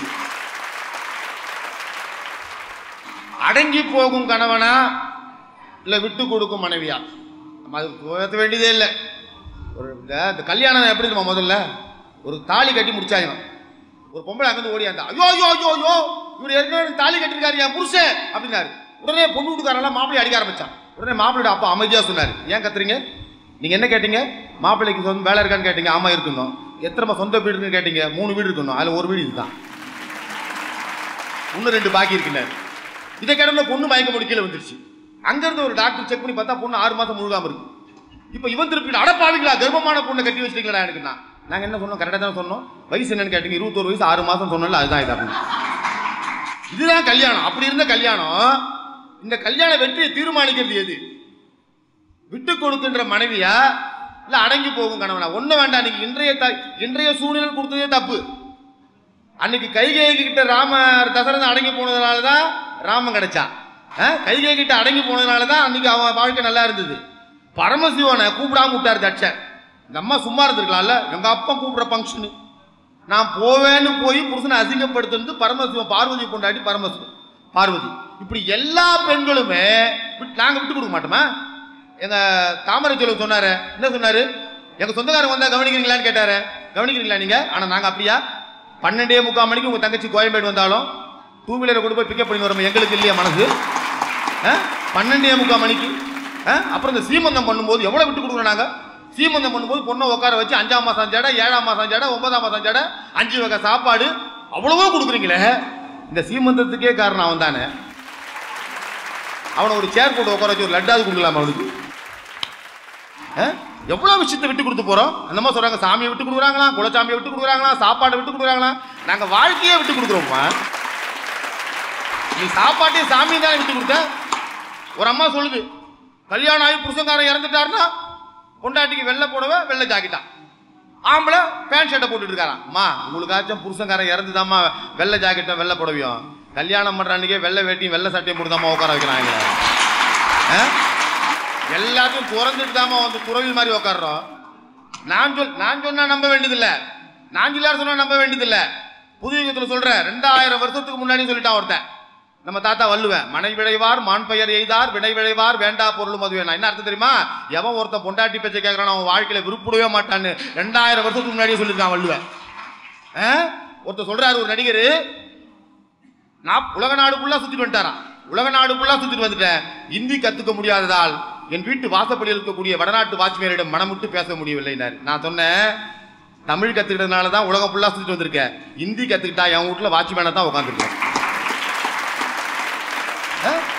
அடங்கி போகும் கணவனா இல்ல விட்டு கொடுக்கும் மனைவியா நம்ம அது பேச வேண்டியதே இல்லை ஒரு இந்த- இந்த கல்யாணம் எப்படி நம்ம முதல்ல ஒரு தாலி கட்டி முடிச்சாங்க ஒரு பொம்பளை அங்கிருந்து ஓடியாந்தா ஐயோ ஐயோ ஐயோ ஐயோ இவர் ஏற்கனவே தாலி கட்டிருக்காரு என் புருஷன் அப்படின்னாரு உடனே பொண்ணு வீட்டுக்காரெல்லாம் மாப்பிள்ளை அடிக்க ஆரம்பிச்சான் உடனே மாப்பிள்ளையோட அப்பா அமைதியா சொன்னாரு ஏன் கத்துறீங்க நீங்க என்ன கேட்டீங்க மாப்பிள்ளைக்கு சொந்த வேலை இருக்கான்னு கேட்டீங்க ஆமா இருக்கணும் எத்தனை சொந்த வீடுன்னு கேட்டீங்க மூணு வீடு இருக்கணும் அதுல ஒரு வீடு இதுதான் இன்னும் ரெண்டு பாக்கி இருக்குன்னாரு இதை கிடந்த பொண்ணு மயக்க முடிக்கல வந்துருச்சு அங்கிருந்து ஒரு டாக்டர் செக் பண்ணி பார்த்தா பொண்ணு ஆறு மாசம் முழுகாம இருக்கு இப்போ இவன் திருப்பி அடப்பாவீங்களா கர்ப்பமான பொண்ணை கட்டி வச்சிட்டீங்களா எனக்கு நான் நாங்க என்ன சொன்னோம் கரெக்டாக தான் சொன்னோம் வயசு என்னன்னு கேட்டீங்க இருபத்தோரு வயசு ஆறு மாசம் சொன்னல அதுதான் இது அப்படின்னு இதுதான் கல்யாணம் அப்படி இருந்த கல்யாணம் இந்த கல்யாண வெற்றியை தீர்மானிக்கிறது எது விட்டு கொடுக்கின்ற மனைவியா இல்ல அடங்கி போகும் கணவனா ஒண்ணு வேண்டாம் நீங்க இன்றைய த- இன்றைய சூழ்நிலை கொடுத்ததே தப்பு அன்னைக்கு கைகேயி கிட்ட ராம தசரதன் அடங்கி போனதுனால தான் ராமன் கிடைச்சான் அஹ், கைகேயி கிட்ட அடங்கி போனதுனால தான் அன்னைக்கு அவன் வாழ்க்கை நல்லா இருந்தது பரமசிவனை கூப்பிடாம விட்டாரு தட்சன் இந்த அம்மா சும்மா இருந்திருக்கலாம்ல எங்க அப்பா கூப்பிடுற ஃபங்க்ஷனு நான் போவேன்னு போய் புருஷனை அசிங்கப்படுத்துறது பரமசிவன் பார்வதி கொண்டாடி பரமசிவன் பார்வதி இப்படி எல்லா பெண்களுமே விட்டு- நாங்க விட்டு கொடுக்க மாட்டோமா எங்க தாமரை செல்வன் சொன்னாரு என்ன சொன்னாரு எங்க சொந்தக்காரங்க வந்தா கவனிக்கிறீங்களான்னு கேட்டாரு கவனிக்கிறீங்களா நீங்க ஆனா நாங்க அப்படியா பன்னெண்டே முக்கால் மணிக்கு உங்க தங்கச்சி கோயம்பேடு வந்தாலும் டூ வீலரை கொண்டு போய் பிக்கப் பண்ணி வரோம் எங்களுக்கு இல்லையா மனசு ஆ? பன்னெண்டே முக்கால் மணிக்கு ஆ? அப்புறம் இந்த சீமந்தம் பண்ணும்போது எவ்வளவு விட்டு கொடுக்குறோம் நாங்க சீமந்தம் பண்ணும்போது பொண்ணை உட்கார வச்சு அஞ்சாம் மாசம் ஜடை ஏழாம் மாசம் ஜடை ஒன்பதாம் மாசம் ஜடை அஞ்சு வகை சாப்பாடு அவ்வளவோ கொடுக்குறீங்களே இந்த சீமந்தத்துக்கே காரணம் அவன் தானே அவனை ஒரு சேர் போட்டு உட்கார வச்சு ஒரு லட்டாவது கொடுக்கலாமா அவனுக்கு ஆ? எவ்வளவு விஷயத்தை விட்டு கொடுத்து போறோம் அந்த மாதிரி சொல்றாங்க சாமியை விட்டு கொடுக்குறாங்களா குலசாமியை விட்டு கொடுக்குறாங்களா சாப்பாடை விட்டு கொடுக்குறாங்களா நாங்க வாழ்க்கையே விட்டு கொடுக்குறோம்மா நீ சாப்பாட்டையும் சாமியும் தானே விட்டு கொடுத்த ஒரு அம்மா சொல்லுது கல்யாணம் ஆகி புருஷங்காரன் இறந்துட்டாருன்னா பொண்டாட்டிக்கு வெள்ளை புடவை வெள்ளை ஜாக்கெட்டா ஆம்பளை பேண்ட் ஷர்ட்டை போட்டுட்டு இருக்காராம் அம்மா உங்களுக்காச்சும் புருஷங்காரன் இறந்துதாம்மா வெள்ளை ஜாக்கெட்டும் வெள்ளை புடவையும் கல்யாணம் பண்ற அன்னைக்கே வெள்ளை வேட்டியும் வெள்ளை சட்டையும் போட்டுதாம்மா உட்கார வைக்கிறாங்க ஆ? எல்லாத்தையும் திறந்துட்டு தாம்மா வந்து துறவில் மாதிரி உட்காடுறோம் நான் சொல் நான் சொன்னா நம்ப வேண்டியதில்ல நான் சொல்லார் சொன்னா நம்ப வேண்டியதில்ல புது யுகத்துல சொல்றேன் ரெண்டாயிரம் வருஷத்துக்கு முன்னாடி சொல்லிட்டான் ஒருத்தன் நம்ம தாத்தா வள்ளுவன் மனை விளைவார் மான் பெயர் எய்தார் வினை விளைவார் வேண்டா பொருள் மதுவே நான் என்ன அர்த்தம் தெரியுமா எவன் ஒருத்தன் பொண்டாட்டி பேச்சை கேட்கறான் அவன் வாழ்க்கையில விருப்படவே மாட்டான்னு ரெண்டாயிரம் வருஷத்துக்கு முன்னாடியே சொல்லியிருக்கான் வள்ளுவன் ஆ? ஒருத்தர் சொல்றாரு ஒரு நடிகர் நான் உலக நாடு ஃபுல்லா சுத்திட்டு வந்துட்டாராம் உலக நாடு ஃபுல்லா சுத்திட்டு வந்துட்டேன் இந்தி கத்துக்க முடியாததால் என் வீட்டு வாசப்படியில் இருக்கக்கூடிய வடநாட்டு வாட்ச்மேனிடம் மனமுட்டு பேச முடியவில்லைனாரு நான் சொன்னேன் தமிழ் கத்துக்கிட்டதுனால தான் உலகம் ஃபுல்லா சுத்திட்டு வந்திருக்கேன் இந்தி கத்துக்கிட்டா என் வீட்டுல வாட்ச்மேனை தான் உட்காந்துருக்கேன்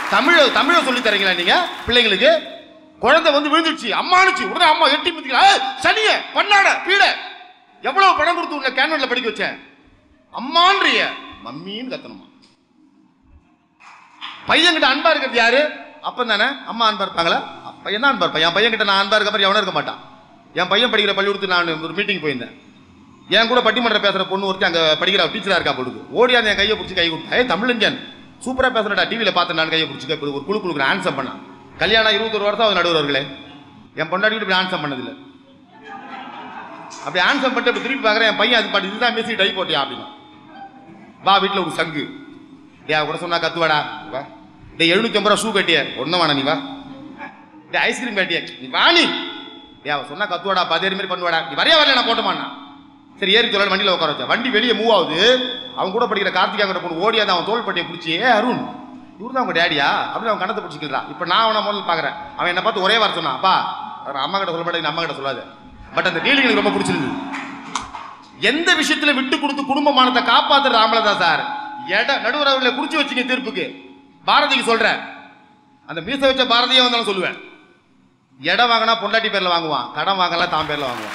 தமிழ தமிழை சொல்லி தரீங்களா நீங்க பிள்ளைங்களுக்கு குழந்தை வந்து விழுந்துருச்சு அம்மானுச்சு உடனே அம்மா எட்டி மிதிக்கிறா "ஏய், சனிய பண்ணாட பீட எவ்வளவு பணம் கொடுத்து உன்னை கேன்வன்ல படிக்க வச்சேன் அம்மான்றிய மம்மின்னு கத்தணுமா பையன்கிட்ட அன்பா இருக்கிறது யாரு அப்பன் தானே அம்மா அன்பா இருப்பாங்களா பையன் தான் அன்பா இருப்பான் என் பையன் கிட்ட நான் அன்பா இருக்க மாதிரி எவனும் இருக்க மாட்டான் என் பையன் படிக்கிற பள்ளிக்கூடத்துக்கு நான் ஒரு மீட்டிங் போயிருந்தேன் என் கூட பட்டிமன்றம் பேசுற பொண்ணு ஒருத்தி அங்க படிக்கிற டீச்சரா இருக்கா பொழுது ஓடியாந்து என் கையை பிடிச்சி கை கொடுத்தா ஏ தமிழஞ்சன் சூப்பரா பேசுறடா டிவியில பார்த்தேன் நான் கையை பிடிச்சி இப்படி ஒரு குழு குழுக்கு ஆன்சர் பண்ணான் கல்யாணம் இருபத்தொரு வருஷம் அவன் நடுவர்களே என் பொண்டாட்டி இப்படி ஆன்சர் பண்ணதில்லை அப்படி ஆன்சர் பண்ணிட்டு அப்படி திருப்பி பார்க்குறேன் என் பையன் அது பாட்டு இதுதான் பேசி டை போட்டியா அப்படின்னு வா வீட்டில் ஒரு சங்கு டே அவ கூட சொன்னா கத்துவாடா வா டே எழுநூத்தி ஐம்பது ரூபா ஷூ கட்டிய ஒன்றும் வேணா நீ வா டே ஐஸ்கிரீம் கட்டிய நீ வா நீ டே அவ சொன்னா கத்துவாடா பதேரி மாதிரி பண்ணுவாடா நீ வரையா வரல நான் போட்டமாண்ணா சரி ஏறி தொழில் வண்டியில் உட்கார வச்சா வண்டி வெளியே மூவ் ஆகுது அவன் கூட படிக்கிற கார்த்திகாங்கிற பொண்ணு ஓடியாந்து அவன் தோல் பட்டியை பிடிச்சி ஏ அருண் இவரு தான் உங்க டேடியா அப்படின்னு அவன் கணத்தை பிடிச்சிக்கிறான் இப்போ நான் அவனை முதல்ல பார்க்குறேன் அவன் என்னை பார்த்து ஒரே வாரம் சொன்னான் அப்பா அவன் அம்மா கிட்ட சொல்ல மாட்டேன் அம்மா கிட்ட சொல்லாது பட் அந்த டீலிங் எனக்கு ரொம்ப பிடிச்சிருந்தது எந்த விஷயத்துல விட்டு கொடுத்து குடும்பமானத்தை காப்பாத்துற ஆம்பளை தான் சார் எட நடுவர் அவர்களை குறிச்சு வச்சுங்க தீர்ப்புக்கு பாரதிக்கு சொல்றேன் அந்த மீச வச்ச பாரதியே வந்தாலும் சொல்லுவேன் இடம் வாங்கினா பொண்டாட்டி பேர்ல வாங்குவான் கடன் வாங்கலாம் தான் பேர்ல வாங்குவான்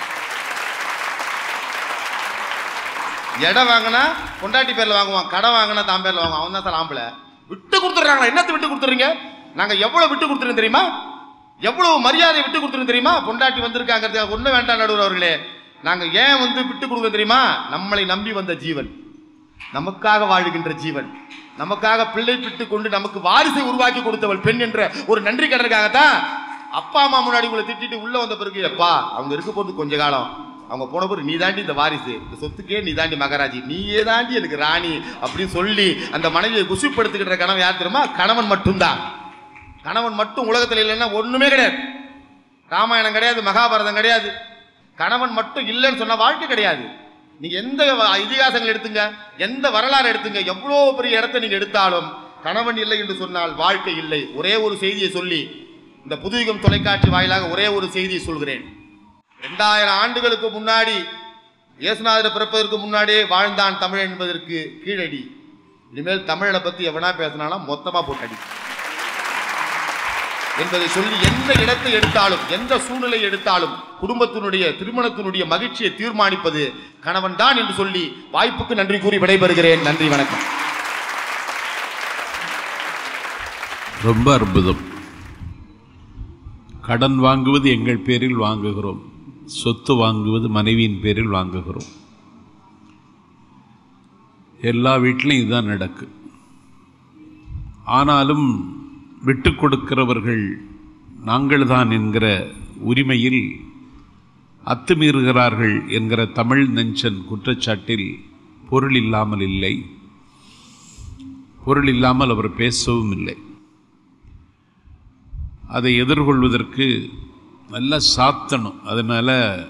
இடம் வாங்கினா பொண்டாட்டி பேர்ல வாங்குவான் கடன் வாங்கினா தான் பேர்ல வாங்குவான் அவன் தான் சார் ஆம்பளை விட்டு கொடுத்துட்றாங்களா என்னத்தை விட்டு கொடுத்துறீங்க நாங்க எவ்வளவு விட்டு கொடுத்துருங்க தெரியுமா எவ்வளவு மரியாதை விட்டு கொடுத்துருங்க தெரியுமா பொண்டாட்டி வந்திருக்காங்கிறது ஒண்ணு வேண்டாம் நடுவர் அவர்களே நாங்க ஏன் வந்து விட்டு கொடுக்க தெரியுமா நம்மளை நம்பி வந்த ஜீவன் நமக்காக வாழுகின்ற ஜீவன் நமக்காக பிள்ளை பிட்டு கொண்டு நமக்கு வாரிசை உருவாக்கி கொடுத்தவள் பெண் என்ற ஒரு நன்றி கடனுக்காகத்தான் அப்பா அம்மா முன்னாடி உங்களை திட்டிட்டு உள்ள வந்த பிறகு எப்பா அவங்க இருக்க போறது கொஞ்ச காலம் அவங்க போன பிறகு நீ தாண்டி இந்த வாரிசு இந்த சொத்துக்கே நீ தாண்டி மகாராஜி நீயே தாண்டி எனக்கு ராணி அப்படின்னு சொல்லி அந்த மனைவியை குசிப்படுத்துக்கிற கணவன் யார் தெரியுமா கணவன் மட்டும்தான் கணவன் மட்டும் உலகத்தில் இல்லைன்னா ஒண்ணுமே கிடையாது ராமாயணம் கிடையாது மகாபாரதம் கிடையாது கணவன் மட்டும் இல்லைன்னு சொன்ன வாழ்க்கை கிடையாது நீங்க எந்த வ- இதிகாசங்கள் எடுத்துங்க எந்த வரலாறு எடுத்துங்க எவ்வளோ பெரிய இடத்தை நீங்க எடுத்தாலும் கணவன் இல்லை என்று சொன்னால் வாழ்க்கை இல்லை ஒரே ஒரு செய்தியை சொல்லி இந்த புதுயுகம் தொலைக்காட்சி வாயிலாக ஒரே ஒரு செய்தியை சொல்கிறேன் ரெண்டாயிரம் ஆண்டுகளுக்கு முன்னாடி இயேசுநாதர் பிறப்பதற்கு முன்னாடியே வாழ்ந்தான் தமிழ் என்பதற்கு கீழடி இனிமேல் தமிழனை பத்தி எவனா பேசினாலும் மொத்தமா போட்டடி என்பதை சொல்லி எந்த இடத்தை எடுத்தாலும் எந்த சூழ்நிலை எடுத்தாலும் குடும்பத்தினுடைய திருமணத்தினுடைய மகிழ்ச்சியை தீர்மானிப்பது கணவன் தான் என்று சொல்லி வாய்ப்புக்கு நன்றி கூறி விடைபெறுகிறேன் நன்றி வணக்கம் ரொம்ப அற்புதம் கடன் வாங்குவது எங்கள் பேரில் வாங்குகிறோம் சொத்து வாங்குவது மனைவியின் பேரில் வாங்குகிறோம் எல்லா வீட்டிலும் இதுதான் நடக்கு ஆனாலும் விட்டு கொடுக்கிறவர்கள் நாங்கள்தான் என்கிற உரிமையில் அத்துமீறுகிறார்கள் என்கிற தமிழ் நெஞ்சன் குற்றச்சாட்டில் பொருள் இல்லாமல் இல்லை பொருள் இல்லாமல் அவர் பேசவும் இல்லை அதை எதிர்கொள்வதற்கு நல்லா சாத்தணும் அதனால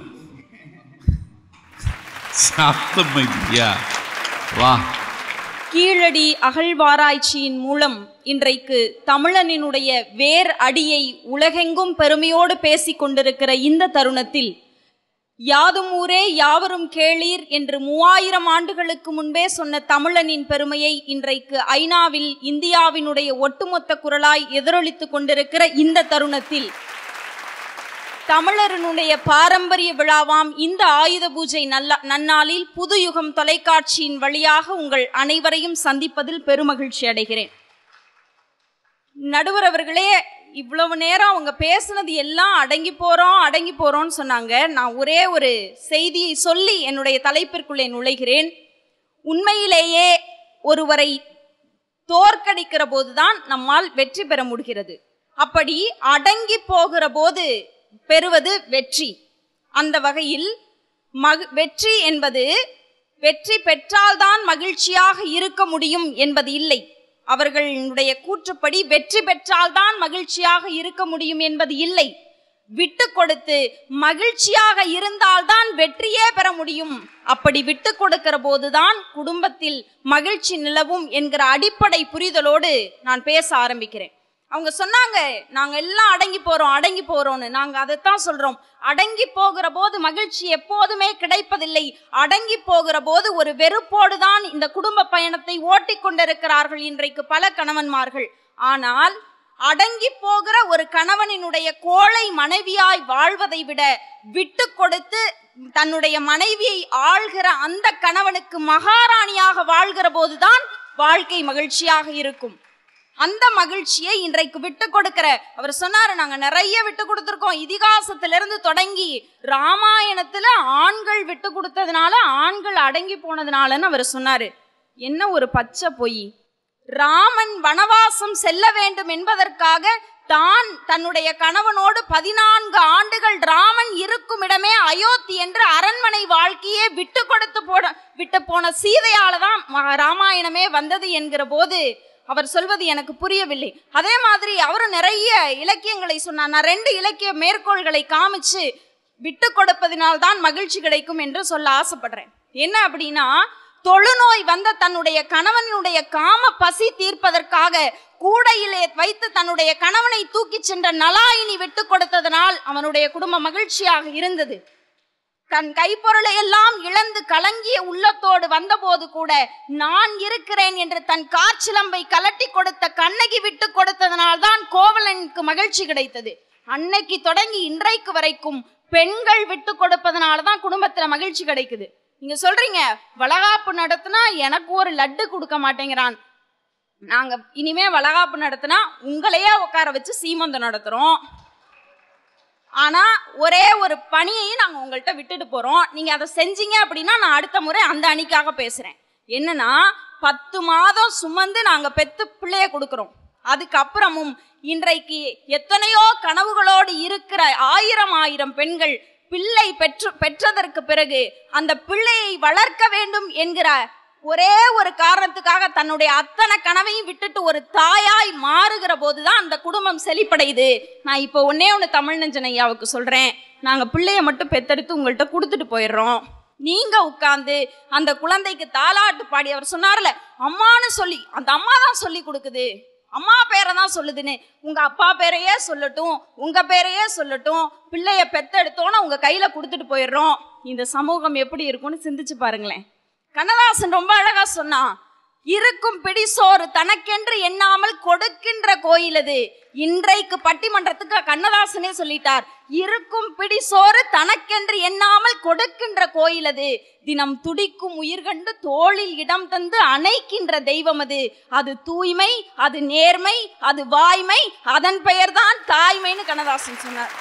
சாத்தம் ஐயா வா கீழடி அகழ்வாராய்ச்சியின் மூலம் இன்றைக்கு தமிழனினுடைய வேர் அடியை உலகெங்கும் பெருமையோடு பேசிக் கொண்டிருக்கிற இந்த தருணத்தில் யாதும் ஊரே யாவரும் கேளீர் என்று மூவாயிரம் ஆண்டுகளுக்கு முன்பே சொன்ன தமிழனின் பெருமையை இன்றைக்கு ஐநாவில் இந்தியாவினுடைய ஒட்டுமொத்த குரலாய் எதிரொலித்துக் கொண்டிருக்கிற இந்த தருணத்தில் தமிழரனுடைய பாரம்பரிய விழாவாம் இந்த ஆயுத பூஜை நல்ல நன்னாளில் புது யுகம் தொலைக்காட்சியின் வழியாக உங்கள் அனைவரையும் சந்திப்பதில் பெருமகிழ்ச்சி அடைகிறேன் நடுவர் அவர்களே இவ்வளவு நேரம் அவங்க பேசுனது எல்லாம் அடங்கி போறோம் அடங்கி போறோம்னு சொன்னாங்க நான் ஒரே ஒரு செய்தியை சொல்லி என்னுடைய தலைப்பிற்குள்ளே நுழைகிறேன் உண்மையிலேயே ஒருவரை தோற்கடிக்கிற போதுதான் நம்மால் வெற்றி பெற முடிகிறது அப்படி அடங்கி போகிற போது பெறுவது வெற்றி அந்த வகையில் மக வெற்றி என்பது வெற்றி பெற்றால்தான் மகிழ்ச்சியாக இருக்க முடியும் என்பது இல்லை அவர்களுடைய கூற்றுப்படி வெற்றி பெற்றால்தான் மகிழ்ச்சியாக இருக்க முடியும் என்பது இல்லை விட்டு கொடுத்து மகிழ்ச்சியாக இருந்தால்தான் வெற்றியே பெற முடியும் அப்படி விட்டு கொடுக்கிற போதுதான் குடும்பத்தில் மகிழ்ச்சி நிலவும் என்கிற அடிப்படை புரிதலோடு நான் பேச ஆரம்பிக்கிறேன் அவங்க சொன்னாங்க நாங்க எல்லாம் அடங்கி போறோம் அடங்கி போறோம்னு நாங்க அதைத்தான் சொல்றோம் அடங்கி போகிற போது மகிழ்ச்சி எப்போதுமே கிடைப்பதில்லை அடங்கி போகிற போது ஒரு வெறுப்போடு தான் இந்த குடும்ப பயணத்தை ஓட்டிக் கொண்டிருக்கிறார்கள் இன்றைக்கு பல கணவன்மார்கள் ஆனால் அடங்கி போகிற ஒரு கணவனினுடைய கோழை மனைவியாய் வாழ்வதை விட விட்டு கொடுத்து தன்னுடைய மனைவியை ஆள்கிற அந்த கணவனுக்கு மகாராணியாக வாழ்கிற போதுதான் வாழ்க்கை மகிழ்ச்சியாக இருக்கும் அந்த மகிழ்ச்சியை இன்றைக்கு விட்டு கொடுக்கிற அவர் சொன்னாரு நாங்க நிறைய விட்டு கொடுத்துருக்கோம் இதிகாசத்திலிருந்து தொடங்கி ராமாயணத்துல ஆண்கள் விட்டு கொடுத்ததுனால ஆண்கள் அடங்கி போனதுனாலன்னு அவர் சொன்னாரு என்ன ஒரு பச்சை பொய் ராமன் வனவாசம் செல்ல வேண்டும் என்பதற்காக தான் தன்னுடைய கணவனோடு பதினான்கு ஆண்டுகள் ராமன் இருக்கும் இடமே அயோத்தி என்று அரண்மனை வாழ்க்கையே விட்டு கொடுத்து போன விட்டு போன சீதையால தான் ம- ராமாயணமே வந்தது என்கிற போது அவர் சொல்வது எனக்கு புரியவில்லை அதே மாதிரி அவரும் நிறைய இலக்கியங்களை சொன்னார் நான் ரெண்டு இலக்கிய மேற்கோள்களை காமிச்சு விட்டு கொடுப்பதினால் தான் மகிழ்ச்சி கிடைக்கும் என்று சொல்ல ஆசைப்படுறேன் என்ன அப்படின்னா தொழுநோய் வந்த தன்னுடைய கணவனுடைய காம பசி தீர்ப்பதற்காக கூடையிலே வைத்து தன்னுடைய கணவனை தூக்கிச் சென்ற நலாயினி விட்டு கொடுத்ததனால் அவனுடைய குடும்பம் மகிழ்ச்சியாக இருந்தது தன் கைப்பொருளை எல்லாம் இழந்து கலங்கிய உள்ளத்தோடு வந்தபோது கூட நான் இருக்கிறேன் என்று தன் காற்சிலம்பை கலட்டி கொடுத்த கண்ணகி விட்டு கொடுத்ததனால் தான் கோவலனுக்கு மகிழ்ச்சி கிடைத்தது அன்னைக்கு தொடங்கி இன்றைக்கு வரைக்கும் பெண்கள் விட்டு கொடுப்பதனால தான் குடும்பத்துல மகிழ்ச்சி கிடைக்குது நீங்க சொல்றீங்க வளகாப்பு நடத்தினா எனக்கு ஒரு லட்டு கொடுக்க மாட்டேங்கிறான் நாங்க இனிமே வளகாப்பு நடத்தினா உங்களையே உட்கார வச்சு சீமந்தம் நடத்துறோம் ஆனா ஒரே ஒரு பணியையும் நாங்க உங்கள்கிட்ட விட்டுட்டு போறோம் நீங்க அதை செஞ்சீங்க அப்படின்னா நான் அடுத்த முறை அந்த அணிக்காக பேசுறேன் என்னன்னா பத்து மாதம் சுமந்து நாங்க பெத்து பிள்ளைய கொடுக்கிறோம் அதுக்கப்புறமும் இன்றைக்கு எத்தனையோ கனவுகளோடு இருக்கிற ஆயிரம் ஆயிரம் பெண்கள் பிள்ளை பெற்று பெற்றதற்கு பிறகு அந்த பிள்ளையை வளர்க்க வேண்டும் என்கிற ஒரே ஒரு காரணத்துக்காக தன்னுடைய அத்தனை கனவையும் விட்டுட்டு ஒரு தாயாய் மாறுகிற போதுதான் அந்த குடும்பம் செழிப்படையுது நான் இப்போ ஒன்னே ஒன்று தமிழ்நஞ்சன் ஐயாவுக்கு சொல்றேன் நாங்க பிள்ளைய மட்டும் பெத்தெடுத்து உங்கள்கிட்ட கொடுத்துட்டு போயிடுறோம் நீங்க உட்கார்ந்து அந்த குழந்தைக்கு தாலாட்டு பாடி அவர் சொன்னார்ல அம்மான்னு சொல்லி அந்த அம்மா தான் சொல்லி கொடுக்குது அம்மா பேரை தான் சொல்லுதுன்னு உங்க அப்பா பேரையே சொல்லட்டும் உங்க பேரையே சொல்லட்டும் பிள்ளைய பெத்தெடுத்தோன்னு உங்க கையில கொடுத்துட்டு போயிடுறோம் இந்த சமூகம் எப்படி இருக்கும்னு சிந்திச்சு பாருங்களேன் கண்ணதாசன் ரொம்ப அழகா சொன்னான் இருக்கும் பிடிசோறு தனக்கென்று எண்ணாமல் கொடுக்கின்ற கோயில் அது இன்றைக்கு பட்டிமன்றத்துக்கு கண்ணதாசனே சொல்லிட்டார் இருக்கும் பிடிசோறு தனக்கென்று எண்ணாமல் கொடுக்கின்ற கோயில் அது தினம் துடிக்கும் உயிர்கண்டு தோளில் இடம் தந்து அணைக்கின்ற தெய்வம் அது அது தூய்மை அது நேர்மை அது வாய்மை அதன் பெயர்தான் தாய்மைன்னு கண்ணதாசன் சொன்னார்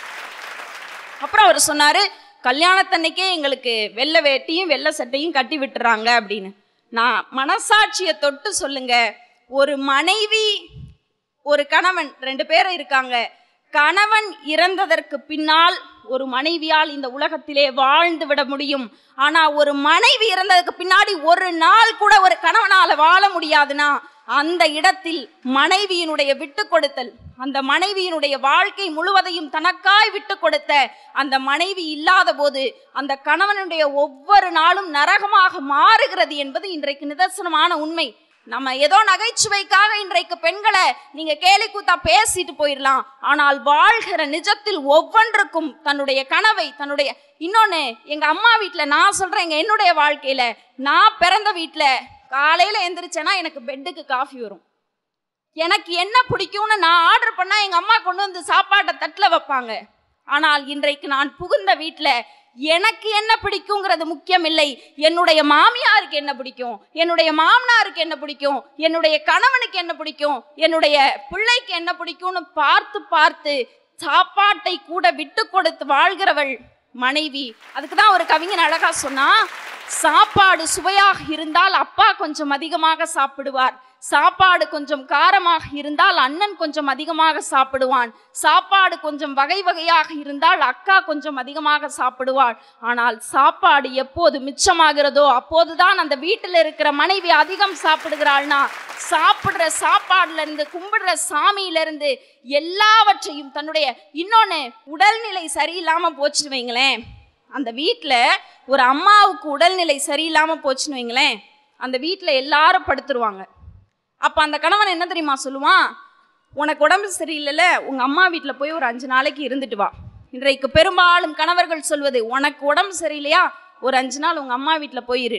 அப்புறம் அவர் சொன்னாரு கல்யாணத்தன்னைக்கே எங்களுக்கு வெள்ளை வேட்டியும் வெள்ளை சட்டையும் கட்டி விட்டுறாங்க அப்படின்னு நான் மனசாட்சியை தொட்டு சொல்லுங்க ஒரு மனைவி ஒரு கணவன் ரெண்டு பேரும் இருக்காங்க கணவன் இறந்ததற்கு பின்னால் ஒரு மனைவியால் இந்த உலகத்திலே வாழ்ந்து விட முடியும் ஆனா ஒரு மனைவி இறந்ததுக்கு பின்னாடி ஒரு நாள் கூட ஒரு கணவனால வாழ முடியாதுன்னா அந்த இடத்தில் மனைவியினுடைய விட்டு கொடுத்தல் அந்த மனைவியினுடைய வாழ்க்கை முழுவதையும் தனக்காய் விட்டு கொடுத்த அந்த மனைவி இல்லாத போது அந்த கணவனுடைய ஒவ்வொரு நாளும் நரகமாக மாறுகிறது என்பது இன்றைக்கு நிதர்சனமான உண்மை நம்ம ஏதோ நகைச்சுவைக்காக இன்றைக்கு பெண்களை நீங்க கேலி கூத்தா பேசிட்டு போயிடலாம் ஆனால் வாழ்கிற நிஜத்தில் ஒவ்வொன்றுக்கும் தன்னுடைய கனவை தன்னுடைய இன்னொன்னு எங்க அம்மா வீட்ல நான் சொல்றேன் எங்க என்னுடைய வாழ்க்கையில நான் பிறந்த வீட்ல காலையில எந்திரிச்சேன்னா எனக்கு பெட்டுக்கு காஃபி வரும் எனக்கு என்ன பிடிக்கும்னு நான் ஆர்டர் பண்ணா எங்க அம்மா கொண்டு வந்து சாப்பாட்டை தட்டுல வைப்பாங்க ஆனால் இன்றைக்கு நான் புகுந்த வீட்ல எனக்கு என்ன பிடிக்குங்கிறது முக்கியம் இல்லை என்னுடைய மாமியாருக்கு என்ன பிடிக்கும் என்னுடைய மாமனாருக்கு என்ன பிடிக்கும் என்னுடைய கணவனுக்கு என்ன பிடிக்கும் என்னுடைய பிள்ளைக்கு என்ன பிடிக்கும்னு பார்த்து பார்த்து சாப்பாட்டை கூட விட்டு கொடுத்து வாழ்கிறவள் மனைவி அதுக்கு தான் ஒரு கவிஞன் அழகா சொன்னா சாப்பாடு சுவையாக இருந்தால் அப்பா கொஞ்சம் அதிகமாக சாப்பிடுவார் சாப்பாடு கொஞ்சம் காரமாக இருந்தால் அண்ணன் கொஞ்சம் அதிகமாக சாப்பிடுவான் சாப்பாடு கொஞ்சம் வகை வகையாக இருந்தால் அக்கா கொஞ்சம் அதிகமாக சாப்பிடுவாள் ஆனால் சாப்பாடு எப்போது மிச்சமாகிறதோ அப்போதுதான் அந்த வீட்டில் இருக்கிற மனைவி அதிகம் சாப்பிடுகிறாள்னா சாப்பிடுற சாப்பாடுல இருந்து கும்பிடுற சாமியில இருந்து எல்லாவற்றையும் தன்னுடைய இன்னொன்னு உடல்நிலை சரியில்லாம போச்சுன்னு வைங்களேன் அந்த வீட்டில் ஒரு அம்மாவுக்கு உடல்நிலை சரியில்லாம போச்சுன்னு வைங்களேன் அந்த வீட்டில் எல்லாரும் படுத்துருவாங்க அப்போ அந்த கணவன் என்ன தெரியுமா சொல்லுவான் உனக்கு உடம்பு சரியில்லைல்ல உங்க அம்மா வீட்டில் போய் ஒரு அஞ்சு நாளைக்கு இருந்துட்டு வா இன்றைக்கு பெரும்பாலும் கணவர்கள் சொல்வது உனக்கு உடம்பு சரியில்லையா ஒரு அஞ்சு நாள் உங்க அம்மா வீட்டில் போயிரு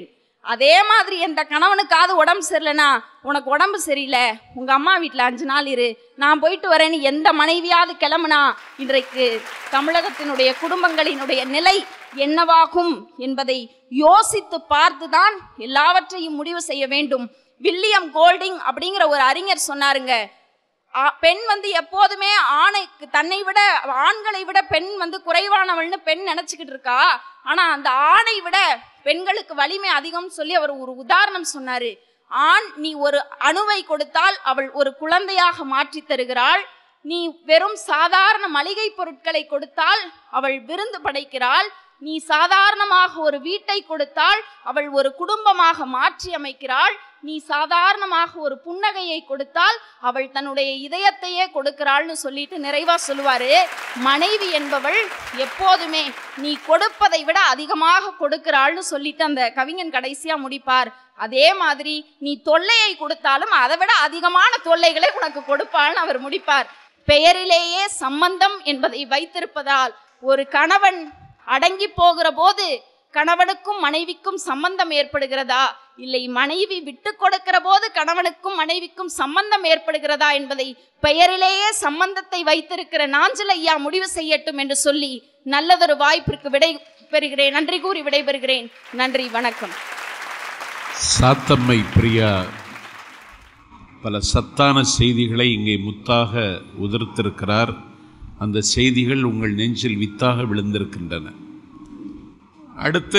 அதே மாதிரி எந்த கணவனுக்காவது உடம்பு சரியில்லைனா உனக்கு உடம்பு சரியில்லை உங்க அம்மா வீட்டில் அஞ்சு நாள் இரு நான் போயிட்டு வரேன்னு எந்த மனைவியாவது கிளம்புனா இன்றைக்கு தமிழகத்தினுடைய குடும்பங்களினுடைய நிலை என்னவாகும் என்பதை யோசித்து பார்த்துதான் எல்லாவற்றையும் முடிவு செய்ய வேண்டும் வில்லியம் கோல்டிங் அப்படிங்கிற ஒரு அறிஞர் சொன்னாருங்க ஆ- பெண் வந்து எப்போதுமே ஆணைக்கு தன்னை விட ஆண்களை விட பெண் வந்து குறைவானவள்னு பெண் நினைச்சுக்கிட்டு இருக்கா ஆனா அந்த ஆணை விட பெண்களுக்கு வலிமை அதிகம்னு சொல்லி அவர் ஒரு உதாரணம் சொன்னாரு ஆண் நீ ஒரு அணுவை கொடுத்தால் அவள் ஒரு குழந்தையாக மாற்றி தருகிறாள் நீ வெறும் சாதாரண மளிகை பொருட்களை கொடுத்தால் அவள் விருந்து படைக்கிறாள் நீ சாதாரணமாக ஒரு வீட்டை கொடுத்தால் அவள் ஒரு குடும்பமாக மாற்றி அமைக்கிறாள் நீ சாதாரணமாக ஒரு புன்னகையை கொடுத்தால் அவள் தன்னுடைய இதயத்தையே கொடுக்கிறாள்னு சொல்லிட்டு நிறைவா சொல்லுவாரு மனைவி என்பவள் எப்போதுமே நீ கொடுப்பதை விட அதிகமாக கொடுக்கிறாள்னு சொல்லிட்டு அந்த கவிஞன் கடைசியா முடிப்பார் அதே மாதிரி நீ தொல்லையை கொடுத்தாலும் அதை விட அதிகமான தொல்லைகளை உனக்கு கொடுப்பாள்னு அவர் முடிப்பார் பெயரிலேயே சம்பந்தம் என்பதை வைத்திருப்பதால் ஒரு கணவன் அடங்கி போகிற போது கணவனுக்கும் மனைவிக்கும் சம்பந்தம் ஏற்படுகிறதா இல்லை மனைவி விட்டு கொடுக்கிற போது கணவனுக்கும் மனைவிக்கும் சம்பந்தம் ஏற்படுகிறதா என்பதை பெயரிலேயே சம்பந்தத்தை வைத்திருக்கிற நாஞ்சல் ஐயா முடிவு செய்யட்டும் என்று சொல்லி நல்லதொரு வாய்ப்பிற்கு விடை பெறுகிறேன் நன்றி கூறி விடைபெறுகிறேன் நன்றி வணக்கம் சாத்தம்மை பிரியா பல சத்தான செய்திகளை இங்கே முத்தாக உதிர்த்திருக்கிறார் அந்த செய்திகள் உங்கள் நெஞ்சில் வித்தாக விழுந்திருக்கின்றன அடுத்து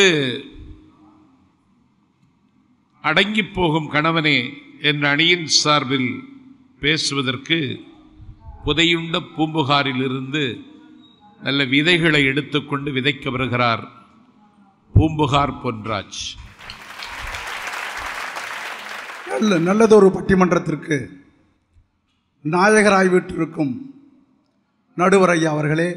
அடங்கி போகும் கணவனே என்ற அணியின் சார்பில் பேசுவதற்கு புதையுண்ட பூம்புகாரிலிருந்து நல்ல விதைகளை எடுத்துக்கொண்டு விதைக்க வருகிறார் பூம்புகார் பொன்ராஜ் நல்ல நல்லதொரு பட்டிமன்றத்திற்கு நாயகராய் விட்டிருக்கும் நடுவர் ஐயா அவர்களே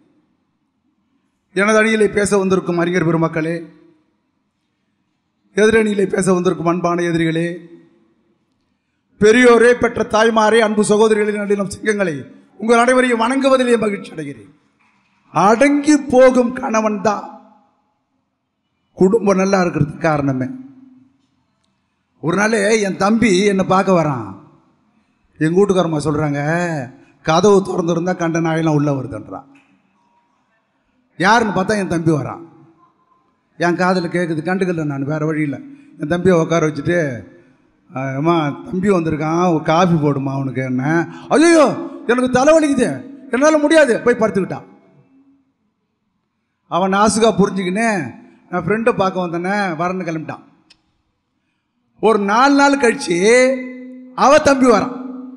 எனது அணியிலே பேச வந்திருக்கும் அறிஞர் பெருமக்களே எதிரணியிலே பேச வந்திருக்கும் அன்பான எதிரிகளே பெரியோரே பெற்ற தாய்மாரே அன்பு சகோதரிகளின் நடினம் சிங்கங்களை உங்கள் அனைவரையும் வணங்குவதிலே மகிழ்ச்சி அடைகிறேன் அடங்கி போகும் கணவன் தான் குடும்பம் நல்லா இருக்கிறதுக்கு காரணமே ஒரு நாள் என் தம்பி என்னை பார்க்க வரான் எங்கள் வீட்டுக்காரம்மா சொல்கிறாங்க கதவு திறந்துருந்தா கண்ட நாயெல்லாம் உள்ளே வருதுன்றான் யாருன்னு பார்த்தா என் தம்பி வரான் என் காதில் கேட்குது கண்டுக்கல நான் வேறு வழியில் என் தம்பியை உட்கார வச்சுட்டு "அஹ், அம்மா தம்பி வந்திருக்கான் ஒரு காஃபி போடுமா அவனுக்கு என்ன ஐயோ எனக்கு தலைவலிக்குது என்னால் முடியாது போய் படுத்துக்கிட்டான் அவன் நாசுகா புரிஞ்சுக்கின்னு நான் ஃப்ரெண்டை பார்க்க வந்தேனே வரன்னு கிளம்பிட்டான் ஒரு நாலு நாள் கழிச்சு அவ தம்பி வரான்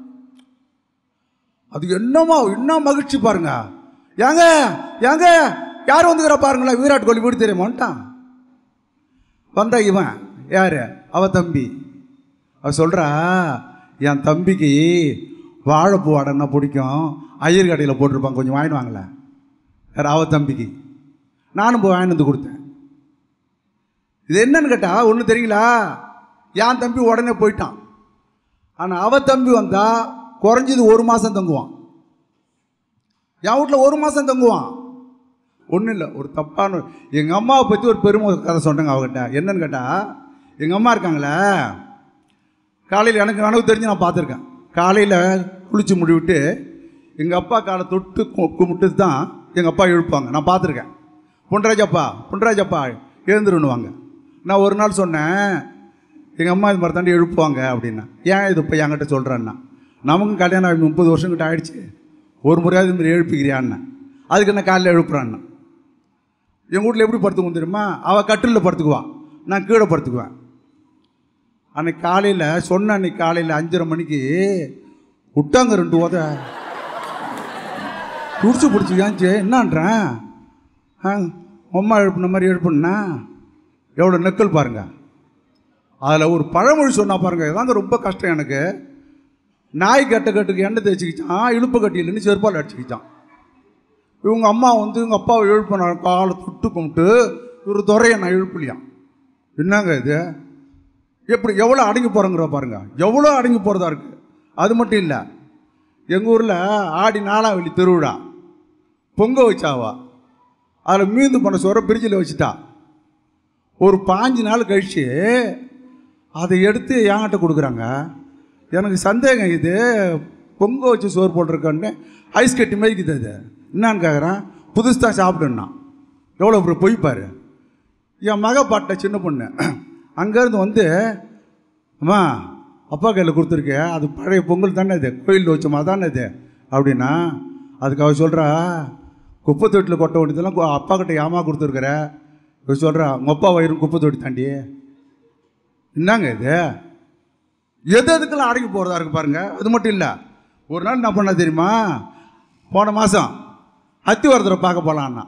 அது என்னமா இன்னும் மகிழ்ச்சி பாருங்க ஏங்க ஏங்க யார் வந்துக்கிறா பாருங்களேன் விராட் கோலி வீடு தெரியுமான்ட்டான் வந்தா இவன் யாரு அவ தம்பி அவ சொல்றா என் தம்பிக்கு வாழைப்பூ வடைன்னா பிடிக்கும் ஐயர் கடையில் போட்டிருப்பாங்க கொஞ்சம் வாங்கிட்டு வாங்களேன் யார் அவ தம்பிக்கு நானும் போய் வாங்கிட்டு வந்து கொடுத்தேன் இது என்னன்னு கேட்டா ஒன்றும் தெரியலா என் தம்பி உடனே போயிட்டான் ஆனால் அவ தம்பி வந்தா குறைஞ்சது ஒரு மாதம் தங்குவான் என் வீட்டில் ஒரு மாதம் தங்குவான் ஒன்றும் இல்லை ஒரு தப்பான எங்கள் அம்மாவை பற்றி ஒரு பெருமை கதை சொன்னேங்க அவகிட்ட என்னன்னு கேட்டால் எங்கள் அம்மா இருக்காங்களே காலையில் எனக்கு கனவு தெரிஞ்சு நான் பார்த்துருக்கேன் காலையில் குளிச்சு முடிவிட்டு எங்கள் அப்பா காலை தொட்டு கு- கும்பிட்டு தான் எங்கள் அப்பா எழுப்பாங்க நான் பார்த்துருக்கேன் பொன்ராஜப்பா பொன்ராஜப்பா எழுந்துருன்னுவாங்க நான் ஒரு நாள் சொன்னேன் எங்கள் அம்மா இது மாதிரி தாண்டி எழுப்புவாங்க அப்படின்னா ஏன் இது இப்போ என்கிட்ட சொல்கிறேன்னா நமக்கும் கல்யாணம் ஆகி முப்பது வருஷம் கிட்ட ஆயிடுச்சு ஒரு முறையாவது இது மாதிரி எழுப்பிக்கிறியான்னு அதுக்கு என்ன காலையில் எழுப்புறான்னு எங்கள் வீட்டில் எப்படி படுத்துக்குவோம் தெரியுமா அவள் கட்டிலில் படுத்துக்குவான் நான் கீழே படுத்துக்குவேன் அன்னைக்கு காலையில் சொன்ன அன்னைக்கு காலையில் அஞ்சரை மணிக்கு விட்டாங்க ரெண்டு உத துடிச்சு பிடிச்சிக்காச்சு என்னான்றேன் ஆ அம்மா எழுப்புன மாதிரி எழுப்புனா எவ்வளோ நெக்கல் பாருங்க அதில் ஒரு பழமொழி சொன்னா பாருங்க இதாங்க ரொம்ப கஷ்டம் எனக்கு நாய் கட்ட கட்டுக்கு எண்ணெய் தேய்ச்சிக்கிச்சான் இழுப்பு கட்டியிலன்னு செருப்பால் அடிச்சுக்கிச்சான் இவங்க அம்மா வந்து இவங்க அப்பாவை எழுப்பின காலை தொட்டு கும்பிட்டு இவர் துறையை நான் எழுப்பலையாம் என்னங்க இது எப்படி எவ்வளோ அடங்கி போகிறோங்கிற பாருங்க எவ்வளோ அடங்கி போகிறதா இருக்குது அது மட்டும் இல்லை எங்கள் ஊரில் ஆடி நாலாம் வெள்ளி திருவிழா பொங்க வச்சாவா அதில் மீந்து பண்ண சோற பிரிட்ஜில் வச்சுட்டா ஒரு பாஞ்சு நாள் கழிச்சு அதை எடுத்து என்கிட்ட கொடுக்குறாங்க எனக்கு சந்தேகம் இது பொங்க வச்சு சோறு போட்டிருக்கோன்னு ஐஸ் கட்டி மேய்க்குது அது என்னான்னு கேட்குறேன் புதுசு தான் சாப்பிடுன்னா எவ்வளோ இப்படி பொய்ப்பாரு என் மக பாட்ட சின்ன பொண்ணு அங்கேருந்து வந்து அம்மா அப்பா கையில் கொடுத்துருக்கே அது பழைய பொங்கல் தானே இது கோயிலில் வச்ச மாதிரி தானே இது அப்படின்னா அதுக்கு அவ சொல்கிறா குப்பை தொட்டியில் கொட்ட வேண்டியதெல்லாம் கு- அப்பா கிட்ட ஏமா கொடுத்துருக்குற இவ சொல்கிறா உங்கள் அப்பா வயிறு குப்பை தொட்டி தாண்டி என்னங்க இது எது எதுக்கெல்லாம் அடங்கி போகிறதா இருக்கு பாருங்க அது மட்டும் இல்லை ஒரு நாள் என்ன பண்ண தெரியுமா போன மாதம் அத்திவரதரை பார்க்க போகலான்னா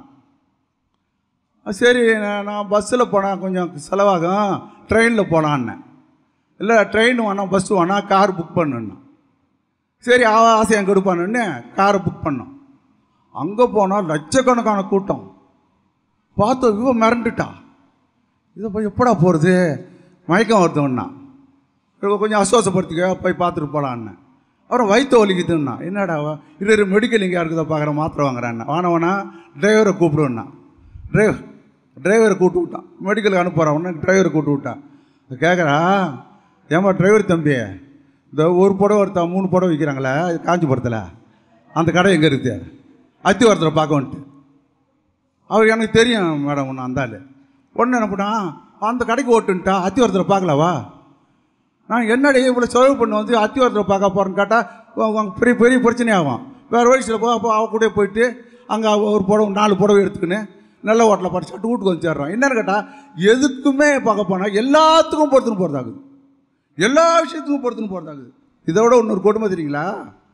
சரி நான் நான் பஸ்ஸில் போனால் கொஞ்சம் செலவாகும் ட்ரெயினில் போகலான்னேன் இல்லை ட்ரெயின் வேணாம் பஸ் வேணாம் கார் புக் பண்ணுன்னா சரி அவ ஆசையை கொடுப்பானுன்னு காரை புக் பண்ணோம் அங்கே போனால் லட்சக்கணக்கான கூட்டம் பார்த்து இவ மிரண்டுட்டா இதை போய் எப்படா போகிறது மயக்கம் வருதுன்னா இவ கொஞ்சம் அசுவாசப்படுத்திக்க போய் பார்த்துட்டு போகலான்னு அப்புறம் வயிற்று வலிக்குதுன்னா என்னடா அவ- இரு இரு மெடிக்கல் இங்கே இருக்குதா பார்க்குறேன் மாத்திரை வாங்குறேன்னா வானவனா டிரைவரை கூப்பிடுவேன்னா டிரைவர் டிரைவரை கூப்பிட்டு விட்டான் மெடிக்கலுக்கு அனுப்புகிறான் டிரைவரை கூப்பிட்டு விட்டான் கேட்குறா ஏம்மா டிரைவர் தம்பி இந்த ஒரு புடவை ஒருத்தா மூணு புடவை விற்கிறாங்களே காஞ்சிபுரத்தில் அந்த கடை எங்கே இருக்குது அத்திவரத்தில் பார்க்க வந்துட்டு அவர் எனக்கு தெரியும் மேடம் ஒன்று அந்த ஆள் ஒன்று என்ன பண்ணான் அந்த கடைக்கு ஓட்டுன்ட்டா அத்திவரத்தில் பார்க்கலவா நான் என்னடி இவ்வளோ செலவு பண்ண வந்து அத்திவரத்தில் பார்க்க போகிறேன்னு கேட்டால் பெரிய பெரிய பிரச்சனை ஆகும் வேறு வயசில் போ அப்போ அவ கூட போயிட்டு அங்கே ஒரு புடவை நாலு புடவை எடுத்துக்கின்னு நல்ல ஹோட்டலில் படிச்சுட்டு வீட்டுக்கு வந்து சேர்றான் என்னன்னு கேட்டால் எதுக்குமே பார்க்க போனால் எல்லாத்துக்கும் பொறுத்துன்னு போகிறதாகுது எல்லா விஷயத்துக்கும் பொறுத்துன்னு போகிறதாகுது இதை விட இன்னொரு கொடுமை தெரியுங்களா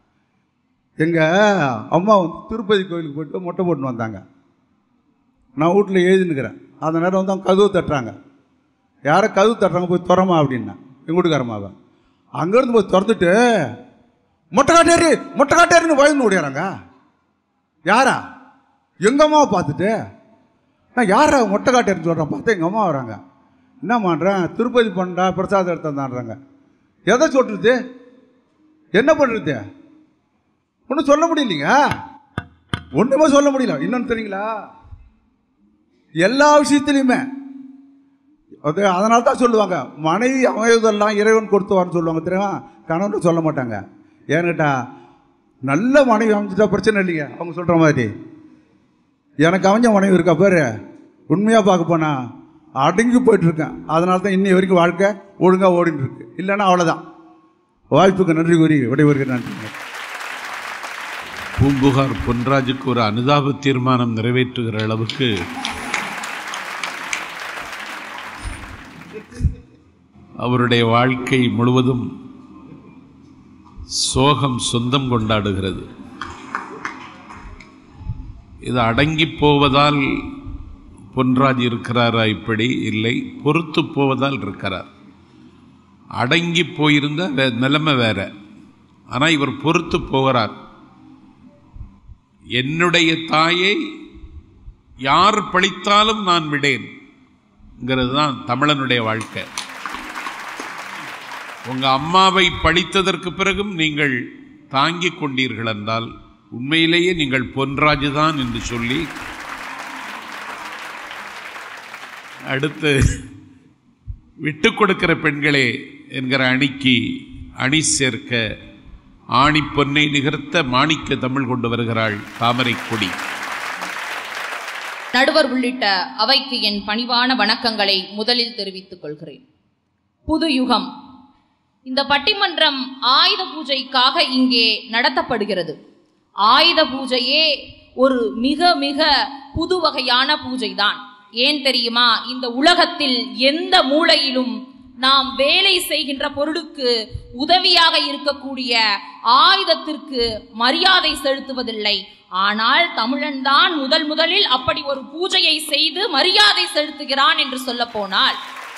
எங்கள் அம்மா வந்து திருப்பதி கோயிலுக்கு போயிட்டு மொட்டை போட்டுன்னு வந்தாங்க நான் வீட்டில் எழுதினுக்கிறேன் அந்த நேரம் வந்து அவங்க கதவு தட்டுறாங்க யாரை கதவு தட்டுறாங்க போய் திறமா அப்படின்னா எங்கள் வீட்டுக்காரமாவை அங்கேருந்து போய் திறந்துட்டு மொட்டை காட்டேரி மொட்டை காட்டேரின்னு வயந்து ஓடிறாங்க யாரா எங்கள் அம்மாவை பார்த்துட்டு நான் யாரா மொட்டை காட்டேரின்னு சொல்கிறேன் பார்த்தா எங்கள் அம்மா வராங்க என்ன பண்ணுறேன் திருப்பதி பண்ணா பிரசாதம் எடுத்தான்றாங்க எதை சொல்கிறது என்ன பண்ணுறது ஒன்றும் சொல்ல முடியலைங்க ஒன்றுமே சொல்ல முடியல இன்னொன்று தெரியுங்களா எல்லா விஷயத்துலையுமே அது அதனால தான் சொல்லுவாங்க மனைவி அமைவதெல்லாம் இறைவன் கொடுத்துவார்னு சொல்லுவாங்க தெரியுமா கணவன் சொல்ல மாட்டாங்க ஏன்னுட்டா நல்ல மனைவி அமைஞ்சிட்டா பிரச்சனை இல்லைங்க அவங்க சொல்கிற மாதிரி எனக்கு அமைஞ்ச மனைவி இருக்கா பாரு உண்மையாக பார்க்க போனா அடங்கி போயிட்டு இருக்கேன் அதனால தான் இன்னி வரைக்கும் வாழ்க்கை ஒழுங்காக ஓடிட்டு இருக்கு இல்லைன்னா அவ்வளோதான் வாய்ப்புக்கு நன்றி கூறி விடைபெறுகிறேன் நன்றிங்க பூம்புகார் பொன்ராஜுக்கு ஒரு அனுதாப தீர்மானம் நிறைவேற்றுகிற அளவுக்கு அவருடைய வாழ்க்கை முழுவதும் சோகம் சொந்தம் கொண்டாடுகிறது இது அடங்கி போவதால் பொன்ராஜ் இருக்கிறாரா இப்படி இல்லை பொறுத்து போவதால் இருக்கிறார் அடங்கி போயிருந்த வே- நிலைமை வேற ஆனால் இவர் பொறுத்து போகிறார் என்னுடைய தாயை யார் பழித்தாலும் நான் விடேன் தான் தமிழனுடைய வாழ்க்கை உங்க அம்மாவை பழித்ததற்கு பிறகும் நீங்கள் தாங்கிக் கொண்டீர்கள் என்றால் உண்மையிலேயே நீங்கள் பொன்ராஜு தான் என்று சொல்லி அடுத்து விட்டு கொடுக்கிற பெண்களே என்கிற அணிக்கு அணி சேர்க்க ஆணி பொன்னை நிகர்த்த மாணிக்க தமிழ் கொண்டு வருகிறாள் தாமரை கொடி நடுவர் உள்ளிட்ட அவைக்கு என் பணிவான வணக்கங்களை முதலில் தெரிவித்துக் கொள்கிறேன் புது யுகம் இந்த பட்டிமன்றம் ஆயுத பூஜைக்காக இங்கே நடத்தப்படுகிறது ஆயுத பூஜையே ஒரு மிக மிக புது வகையான பூஜைதான் ஏன் தெரியுமா இந்த உலகத்தில் எந்த மூலையிலும் நாம் வேலை செய்கின்ற பொருளுக்கு உதவியாக இருக்கக்கூடிய ஆயுதத்திற்கு மரியாதை செலுத்துவதில்லை ஆனால் தமிழன் தான் முதல் முதலில் அப்படி ஒரு பூஜையை செய்து மரியாதை செலுத்துகிறான் என்று சொல்ல போனால்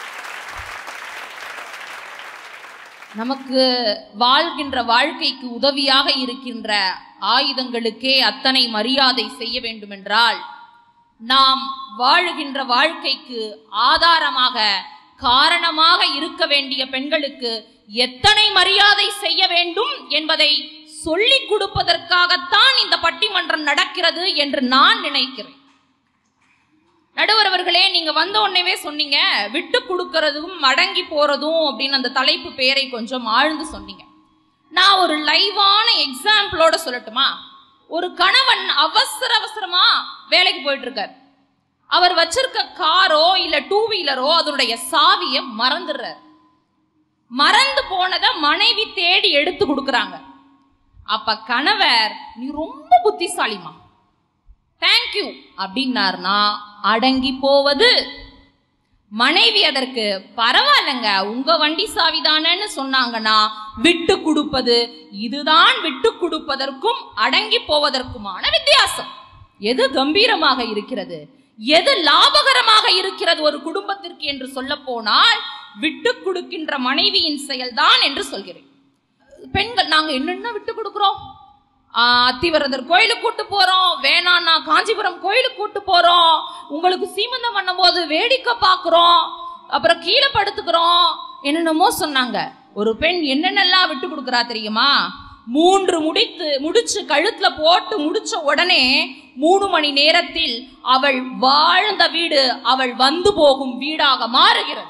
நமக்கு வாழ்கின்ற வாழ்க்கைக்கு உதவியாக இருக்கின்ற ஆயுதங்களுக்கே அத்தனை மரியாதை செய்ய வேண்டுமென்றால் நாம் வாழுகின்ற வாழ்க்கைக்கு ஆதாரமாக காரணமாக இருக்க வேண்டிய பெண்களுக்கு எத்தனை மரியாதை செய்ய வேண்டும் என்பதை சொல்லிக் கொடுப்பதற்காகத்தான் இந்த பட்டிமன்றம் நடக்கிறது என்று நான் நினைக்கிறேன் நடுவர் அவர்களே நீங்க வந்த உடனேவே சொன்னீங்க விட்டு கொடுக்கறதும் அடங்கி போறதும் அப்படின்னு அந்த தலைப்பு பேரை கொஞ்சம் ஆழ்ந்து சொன்னீங்க நான் ஒரு லைவான எக்ஸாம்பிளோட சொல்லட்டுமா ஒரு கணவன் அவசர அவசரமா வேலைக்கு போயிட்டு இருக்கார் அவர் வச்சிருக்க காரோ இல்ல டூ வீலரோ அதனுடைய சாவிய மறந்துடுறார் மறந்து போனதை மனைவி தேடி எடுத்து கொடுக்கறாங்க அப்ப கணவர் நீ ரொம்ப புத்திசாலிமா தேங்க்யூ அப்படின்னாருனா அடங்கி போவது மனைவி அதற்கு பரவாயில்லைங்க உங்க வண்டி சாவிதானேன்னு சொன்னாங்கன்னா விட்டு கொடுப்பது இதுதான் விட்டு கொடுப்பதற்கும் அடங்கி போவதற்குமான வித்தியாசம் எது கம்பீரமாக இருக்கிறது எது லாபகரமாக இருக்கிறது ஒரு குடும்பத்திற்கு என்று சொல்ல போனால் விட்டு கொடுக்கின்ற மனைவியின் செயல்தான் என்று சொல்கிறேன் பெண்கள் நாங்க என்னென்ன விட்டு கொடுக்குறோம் ஆஹ் அத்திவரதர் கோயிலுக்கு கூட்டு போறோம் வேணான்னா காஞ்சிபுரம் கோயிலுக்கு கூட்டு போறோம் உங்களுக்கு சீமந்தம் பண்ணும்போது வேடிக்கை பார்க்குறோம் அப்புறம் கீழே படுத்துக்கிறோம் என்னென்னமோ சொன்னாங்க ஒரு பெண் என்னென்னலாம் விட்டு கொடுக்குறா தெரியுமா மூன்று முடித்து முடிச்சு கழுத்துல போட்டு முடிச்ச உடனே மூணு மணி நேரத்தில் அவள் வாழ்ந்த வீடு அவள் வந்து போகும் வீடாக மாறுகிறது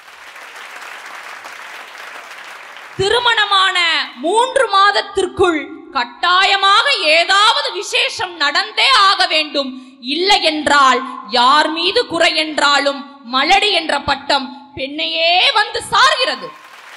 திருமணமான மூன்று மாதத்திற்குள் கட்டாயமாக ஏதாவது விசேஷம் நடந்தே ஆக வேண்டும் இல்லை என்றால் யார் மீது குறை என்றாலும் மலடி என்ற பட்டம் பெண்ணையே வந்து சார்கிறது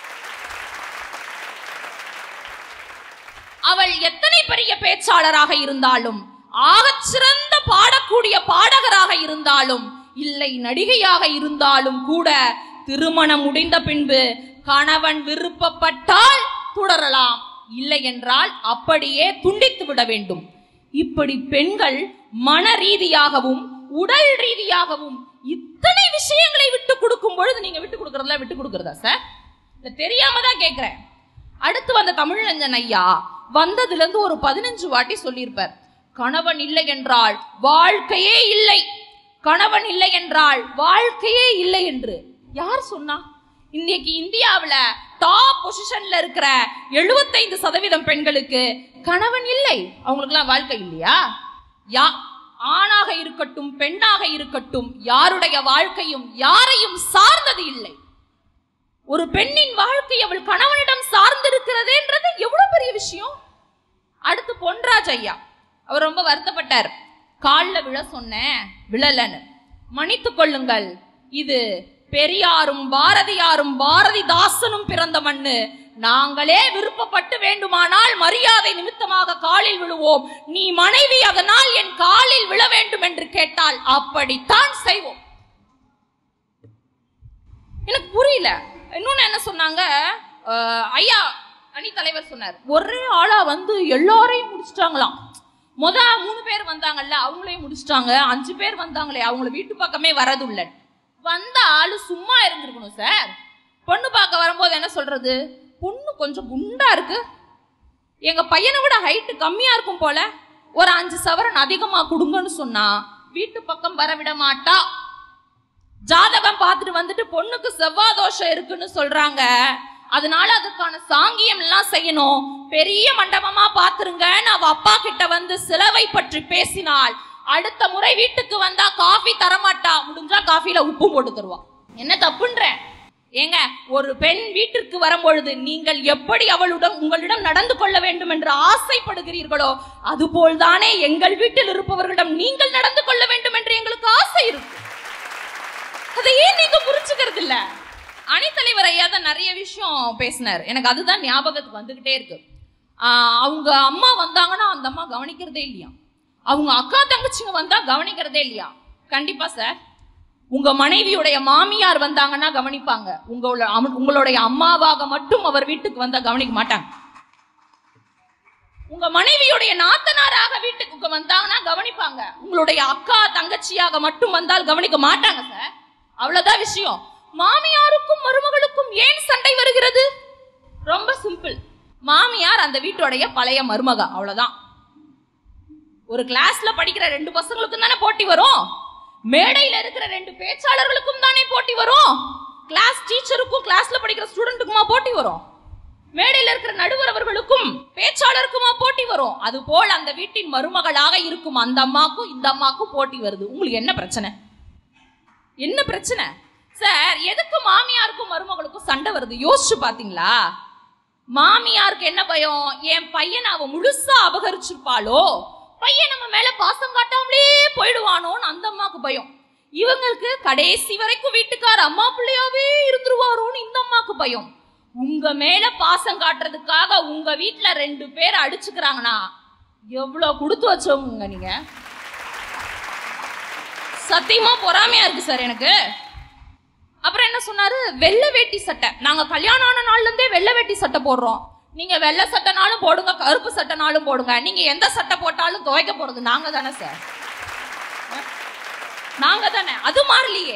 அவள் எத்தனை பெரிய பேச்சாளராக இருந்தாலும் ஆகச் சிறந்த பாடக்கூடிய பாடகராக இருந்தாலும் இல்லை நடிகையாக இருந்தாலும் கூட திருமணம் முடிந்த பின்பு கணவன் விருப்பப்பட்டால் தொடரலாம் இல்லை என்றால் அப்படியே துண்டித்து விட வேண்டும் இப்படி பெண்கள் மன ரீதியாகவும் உடல் ரீதியாகவும் இத்தனை விஷயங்களை விட்டு கொடுக்கும் பொழுது நீங்க விட்டு கொடுக்கறதா விட்டு கொடுக்கறதா சார் இல்ல தெரியாம தான் கேக்குறேன் அடுத்து வந்த தமிழஞ்சன் ஐயா வந்ததுல இருந்து ஒரு பதினஞ்சு வாட்டி சொல்லியிருப்பார் கணவன் இல்லை என்றால் வாழ்க்கையே இல்லை கணவன் இல்லை என்றால் வாழ்க்கையே இல்லை என்று யார் சொன்னா இன்னைக்கு இந்தியாவுல டாப் பொசிஷன்ல இருக்கிற 75% சதவீதம் பெண்களுக்கு கணவன் இல்லை அவங்களுக்குலாம் வாழ்க்கை இல்லையா யா ஆணாக இருக்கட்டும் பெண்ணாக இருக்கட்டும் யாருடைய வாழ்க்கையும் யாரையும் சார்ந்தது இல்லை ஒரு பெண்ணின் வாழ்க்கை அவள் கணவனிடம் சார்ந்திருக்கிறதுன்றது எவ்வளவு பெரிய விஷயம் அடுத்து பொன்ராஜ் ஐயா அவர் ரொம்ப வருத்தப்பட்டார் காலில் விழ சொன்னேன் விழலன்னு மன்னித்துக் கொள்ளுங்கள் இது பெரியாரும் பாரதியாரும் பாரதிதாசனும் பிறந்த மண்ணு நாங்களே விருப்பப்பட்டு வேண்டுமானால் மரியாதை நிமித்தமாக காலில் விழுவோம் நீ மனைவி அதனால் என் காலில் விழ வேண்டும் என்று கேட்டால் அப்படித்தான் செய்வோம் எனக்கு புரியல இன்னொன்னு என்ன சொன்னாங்க அஹ், ஐயா அணி தலைவர் சொன்னார் ஒரே ஆளா வந்து எல்லாரையும் முடிச்சிட்டாங்களாம் முத மூணு பேர் வந்தாங்கல்ல அவங்களையும் முடிச்சிட்டாங்க அஞ்சு பேர் வந்தாங்களே அவங்கள வீட்டு பக்கமே வரது இல்ல வந்த ஆளு சும்மா இருந்திருக்கணும் சார் பொண்ணு பார்க்க வரும்போது என்ன சொல்றது பொண்ணு கொஞ்சம் குண்டா இருக்கு எங்க பையனை விட ஹைட்டு கம்மியா இருக்கும் போல ஒரு அஞ்சு சவரன் அதிகமா கொடுங்கன்னு சொன்னா வீட்டு பக்கம் வரவிட மாட்டா ஜாதகம் பார்த்துட்டு வந்துட்டு பொண்ணுக்கு செவ்வாய் தோஷம் இருக்குன்னு சொல்றாங்க அதனால அதுக்கான சாங்கியம் எல்லாம் செய்யணும் பெரிய மண்டபமா பாத்துருங்கன்னு அவ அப்பா கிட்ட வந்து சிலவை பற்றி பேசினாள் அடுத்த முறை வீட்டுக்கு வந்தா காஃபி தரமாட்டா முடிஞ்சா காஃபில உப்பு போட்டு தருவா என்ன தப்புன்ற ஏங்க ஒரு பெண் வீட்டிற்கு வரும்பொழுது நீங்கள் எப்படி அவளுடன் உங்களிடம் நடந்து கொள்ள வேண்டும் என்று ஆசைப்படுகிறீர்களோ அதுபோல் தானே எங்கள் வீட்டில் இருப்பவர்களிடம் நீங்கள் நடந்து கொள்ள வேண்டும் என்று எங்களுக்கு ஆசை இருக்கு அதை ஏன் நீங்க புரிஞ்சுக்கிறது இல்ல அணித்தலைவர் ஐயா தான் நிறைய விஷயம் பேசினார் எனக்கு அதுதான் ஞாபகத்துக்கு வந்துகிட்டே இருக்கு ஆஹ் அவங்க அம்மா வந்தாங்கன்னா அந்த அம்மா கவனிக்கிறதே இல்லையா அவங்க அக்கா தங்கச்சிங்க வந்தா கவனிக்கிறதே இல்லையா கண்டிப்பா சார் உங்க மனைவியுடைய மாமியார் வந்தாங்கன்னா கவனிப்பாங்க உங்களோட அம- உங்களுடைய அம்மாவாக மட்டும் அவர் வீட்டுக்கு வந்தா கவனிக்க மாட்டாங்க உங்க மனைவியுடைய நாத்தனாராக வீட்டுக்கு வந்தாங்கன்னா கவனிப்பாங்க உங்களுடைய அக்கா தங்கச்சியாக மட்டும் வந்தால் கவனிக்க மாட்டாங்க சார் அவ்வளவுதான் விஷயம் மாமியாருக்கும் மருமகளுக்கும் ஏன் சண்டை வருகிறது ரொம்ப சிம்பிள் மாமியார் அந்த வீட்டுடைய பழைய மருமக அவ்வளவுதான் ஒரு கிளாஸ்ல படிக்கிற ரெண்டு பசங்களுக்கும் தானே போட்டி வரும் மேடையில இருக்கிற ரெண்டு பேச்சாளர்களுக்கும் தானே போட்டி வரும் கிளாஸ் டீச்சருக்கும் கிளாஸ்ல படிக்கிற ஸ்டூடெண்ட்டுக்குமா போட்டி வரும் மேடையில இருக்கிற நடுவர் அவர்களுக்கும் பேச்சாளருக்குமா போட்டி வரும் அது போல் அந்த வீட்டின் மருமகளாக இருக்கும் அந்த அம்மாக்கும் இந்த அம்மாக்கும் போட்டி வருது உங்களுக்கு என்ன பிரச்சனை என்ன பிரச்சனை சார் எதுக்கு மாமியாருக்கும் மருமகளுக்கும் சண்டை வருது யோசிச்சு பாத்தீங்களா மாமியாருக்கு என்ன பயம் என் பையனை அவ முழுசா அபகரிச்சிருப்பாளோ பையன் நம்ம மேல பாசம் காட்டாமலே போயிடுவானோன்னு அந்த அம்மாக்கு பயம் இவங்களுக்கு கடைசி வரைக்கும் வீட்டுக்கார அம்மா பிள்ளையாவே இருந்துருவாரோன்னு இந்த அம்மாக்கு பயம் உங்க மேல பாசம் காட்டுறதுக்காக உங்க வீட்ல ரெண்டு பேர் அடிச்சுக்கிறாங்கன்னா எவ்வளவு கொடுத்து வச்சவங்க நீங்க சத்தியமா பொறாமையா இருக்கு சார் எனக்கு அப்புறம் என்ன சொன்னாரு வெள்ளை வேட்டி சட்டை நாங்க கல்யாணம் ஆன நாள்ல இருந்தே வெள்ளை வேட்டி சட்டை போடுறோம் நீங்க வெள்ளை சட்டைனாலும் போடுங்க கருப்பு சட்டைனாலும் போடுங்க நீங்க எந்த சட்டை போட்டாலும் துவைக்க போறது நாங்க தானே சார் நாங்க தானே அது மாறலையே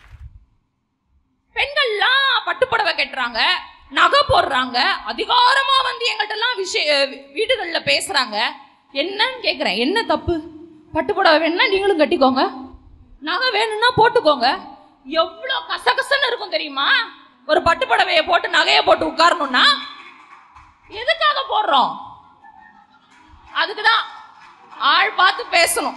பெண்கள்லாம் பட்டுப்புடவை கட்டுறாங்க நகை போடுறாங்க அதிகாரமா வந்து எங்கள்கிட்ட எல்லாம் விஷய வீடுகள்ல பேசுறாங்க என்னன்னு கேக்குறேன் என்ன தப்பு பட்டுப்புடவை வேணும்னா நீங்களும் கட்டிக்கோங்க நகை வேணும்னா போட்டுக்கோங்க எவ்வளவு கசகசன்னு இருக்கும் தெரியுமா ஒரு பட்டுப்புடவைய போட்டு நகைய போட்டு உட்காரணும்னா எதுக்காக போடுறோம் அதுக்குதான் ஆள் பார்த்து பேசணும்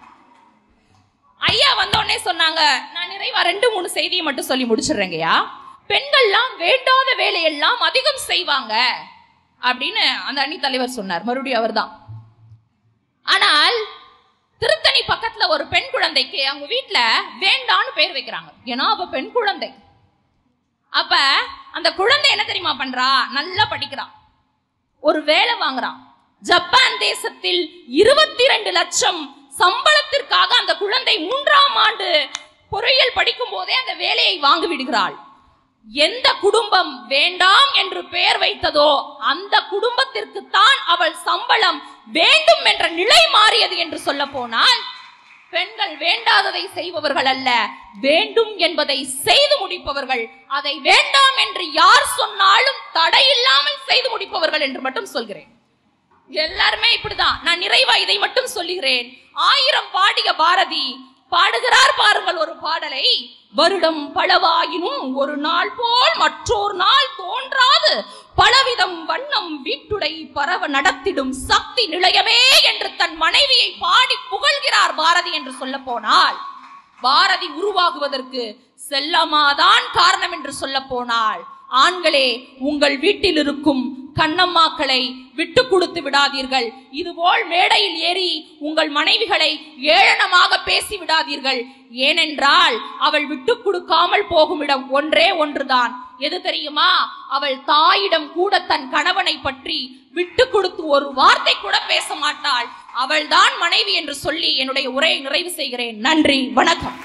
ஐயா வந்தோடனே சொன்னாங்க நான் நிறைவா ரெண்டு மூணு செய்தியை மட்டும் சொல்லி முடிச்சிடுறேங்கய்யா பெண்கள்லாம் வேண்டாத வேலையெல்லாம் அதிகம் செய்வாங்க அப்படின்னு அந்த அணி தலைவர் சொன்னார் மறுபடியும் அவர்தான் ஆனால் திருத்தணி பக்கத்துல ஒரு பெண் குழந்தைக்கு அவங்க வீட்ல வேண்டான்னு பேர் வைக்கிறாங்க ஏன்னா அவ பெண் குழந்தை அப்ப அந்த குழந்தை என்ன தெரியுமா பண்றா நல்லா படிக்கிறா ஒரு வேலை வாங்குறான் ஜப்பான் தேசத்தில் இருபத்தி ரெண்டு லட்சம் சம்பளத்திற்காக அந்த குழந்தை மூன்றாம் ஆண்டு பொறியியல் படிக்கும் போதே அந்த வேலையை வாங்கி விடுகிறாள் எந்த குடும்பம் வேண்டாம் என்று பெயர் வைத்ததோ அந்த குடும்பத்திற்கு தான் அவள் சம்பளம் வேண்டும் என்ற நிலை மாறியது என்று சொல்ல போனால் பெண்கள் வேண்டாததை செய்பவர்கள் அல்ல வேண்டும் என்பதை செய்து முடிப்பவர்கள் அதை வேண்டாம் என்று யார் சொன்னாலும் தடையில்லாமல் செய்து முடிப்பவர்கள் என்று மட்டும் சொல்கிறேன் எல்லாருமே இப்படிதான் நான் நிறைவா இதை மட்டும் சொல்லுகிறேன் ஆயிரம் பாடிய பாரதி பாடுகிறார் பாருங்கள் ஒரு பாடலை வருடம் பலவாயினும் ஒரு நாள் போல் மற்றொரு நாள் தோன்றாது பலவிதம் வண்ணம் வீட்டுடை பரவ நடத்திடும் சக்தி நிலையமே என்று தன் மனைவியை பாடி புகழ்கிறார் பாரதி என்று சொல்ல போனால் பாரதி உருவாகுவதற்கு செல்லமாதான் காரணம் என்று சொல்ல போனால் ஆண்களே உங்கள் வீட்டில் இருக்கும் கண்ணம்மாக்களை விட்டு கொடுத்து விடாதீர்கள் இதுபோல் மேடையில் ஏறி உங்கள் மனைவிகளை ஏளனமாக பேசி விடாதீர்கள் ஏனென்றால் அவள் விட்டு கொடுக்காமல் போகும் இடம் ஒன்றே ஒன்றுதான் எது தெரியுமா அவள் தாயிடம் கூட தன் கணவனை பற்றி விட்டு கொடுத்து ஒரு வார்த்தை கூட பேச மாட்டாள் அவள்தான் மனைவி என்று சொல்லி என்னுடைய உரையை நிறைவு செய்கிறேன் நன்றி வணக்கம்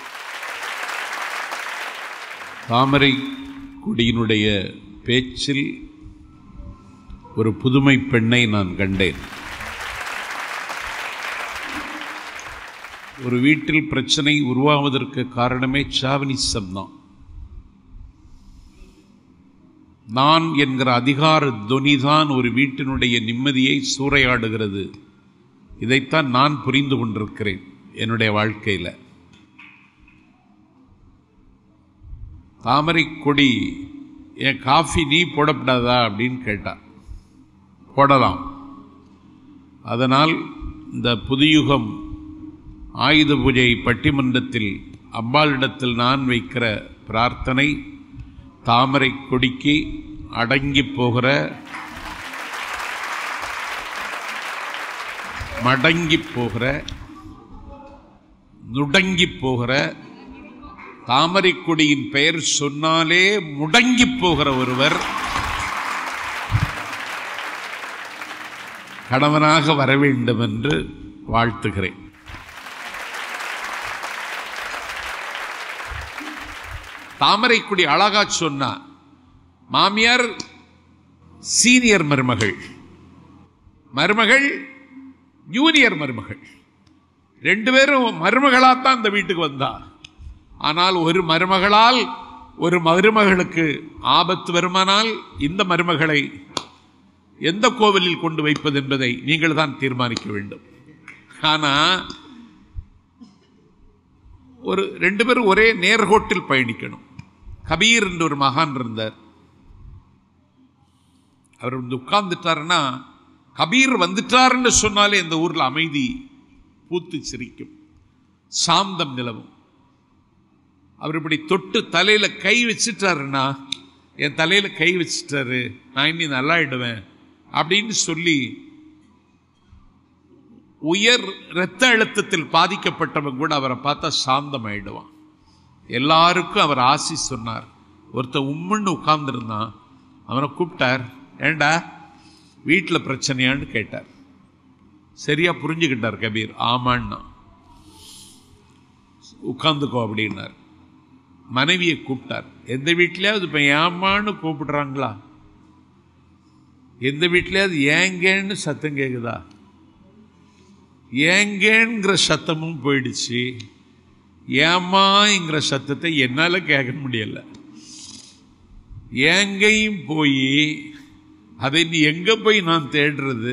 தாமரை குடியினுடைய பேச்சில் ஒரு புதுமை பெண்ணை நான் கண்டேன் ஒரு வீட்டில் பிரச்சனை உருவாவதற்கு காரணமே சாவனிசம் தான் நான் என்கிற அதிகார துனிதான் ஒரு வீட்டினுடைய நிம்மதியை சூறையாடுகிறது இதைத்தான் நான் புரிந்து கொண்டிருக்கிறேன் என்னுடைய வாழ்க்கையில் தாமரை கொடி என் காஃபி நீ போடப்படாதா அப்படின்னு கேட்டா போடலாம் அதனால் இந்த புதுயுகம் ஆயுத பூஜை பட்டிமன்றத்தில் அம்பாளிடத்தில் நான் வைக்கிற பிரார்த்தனை தாமரை கொடிக்கு அடங்கி போகிற மடங்கி போகிற நுடங்கி போகிற தாமரை கொடியின் பெயர் சொன்னாலே முடங்கி போகிற ஒருவர் கணவனாக வர வேண்டும் என்று வாழ்த்துகிறேன் தாமரைக்குடி அழகா சொன்னா மாமியார் சீனியர் மருமகள் மருமகள் ஜூனியர் மருமகள் ரெண்டு பேரும் மருமகளாத்தான் இந்த வீட்டுக்கு வந்தா ஆனால் ஒரு மருமகளால் ஒரு மருமகளுக்கு ஆபத்து வருமானால் இந்த மருமகளை எந்த கோவிலில் கொண்டு வைப்பது என்பதை நீங்கள் தான் தீர்மானிக்க வேண்டும் ஆனா ஒரு ரெண்டு பேரும் ஒரே நேர்கோட்டில் பயணிக்கணும் கபீர் என்று ஒரு மகான் இருந்தார் அவர் வந்து உட்கார்ந்துட்டாருன்னா கபீர் வந்துட்டாருன்னு சொன்னாலே இந்த ஊர்ல அமைதி பூத்து சிரிக்கும் சாந்தம் நிலவும் அவர் இப்படி தொட்டு தலையில கை வச்சுட்டாருன்னா என் தலையில கை வச்சுட்டாரு நான் இனி நல்லாயிடுவேன் அப்படின்னு சொல்லி உயர் இரத்த அழுத்தத்தில் பாதிக்கப்பட்டவன் கூட அவரை பார்த்தா சாந்தம் ஆயிடுவான் எல்லாருக்கும் அவர் ஆசி சொன்னார் ஒருத்தன் உம்முன்னு உட்கார்ந்துருந்தான் அவனை கூப்பிட்டார் ஏண்டா வீட்டில் பிரச்சனையான்னு கேட்டார் சரியா புரிஞ்சுக்கிட்டார் கபீர் ஆமான்னா உட்காந்துக்கோ அப்படின்னார் மனைவியை கூப்பிட்டார் எந்த வீட்லயாவது இப்போ ஏமான்னு கூப்பிடுறாங்களா எந்த வீட்லயாவது ஏங்கேன்னு சத்தம் கேக்குதா ஏங்கேங்கிற சத்தமும் போயிடுச்சு ஏமாங்கிற சத்தத்தை என்னால் கேட்க முடியல ஏங்கையும் போய் அதை நீ எங்கே போய் நான் தேடுறது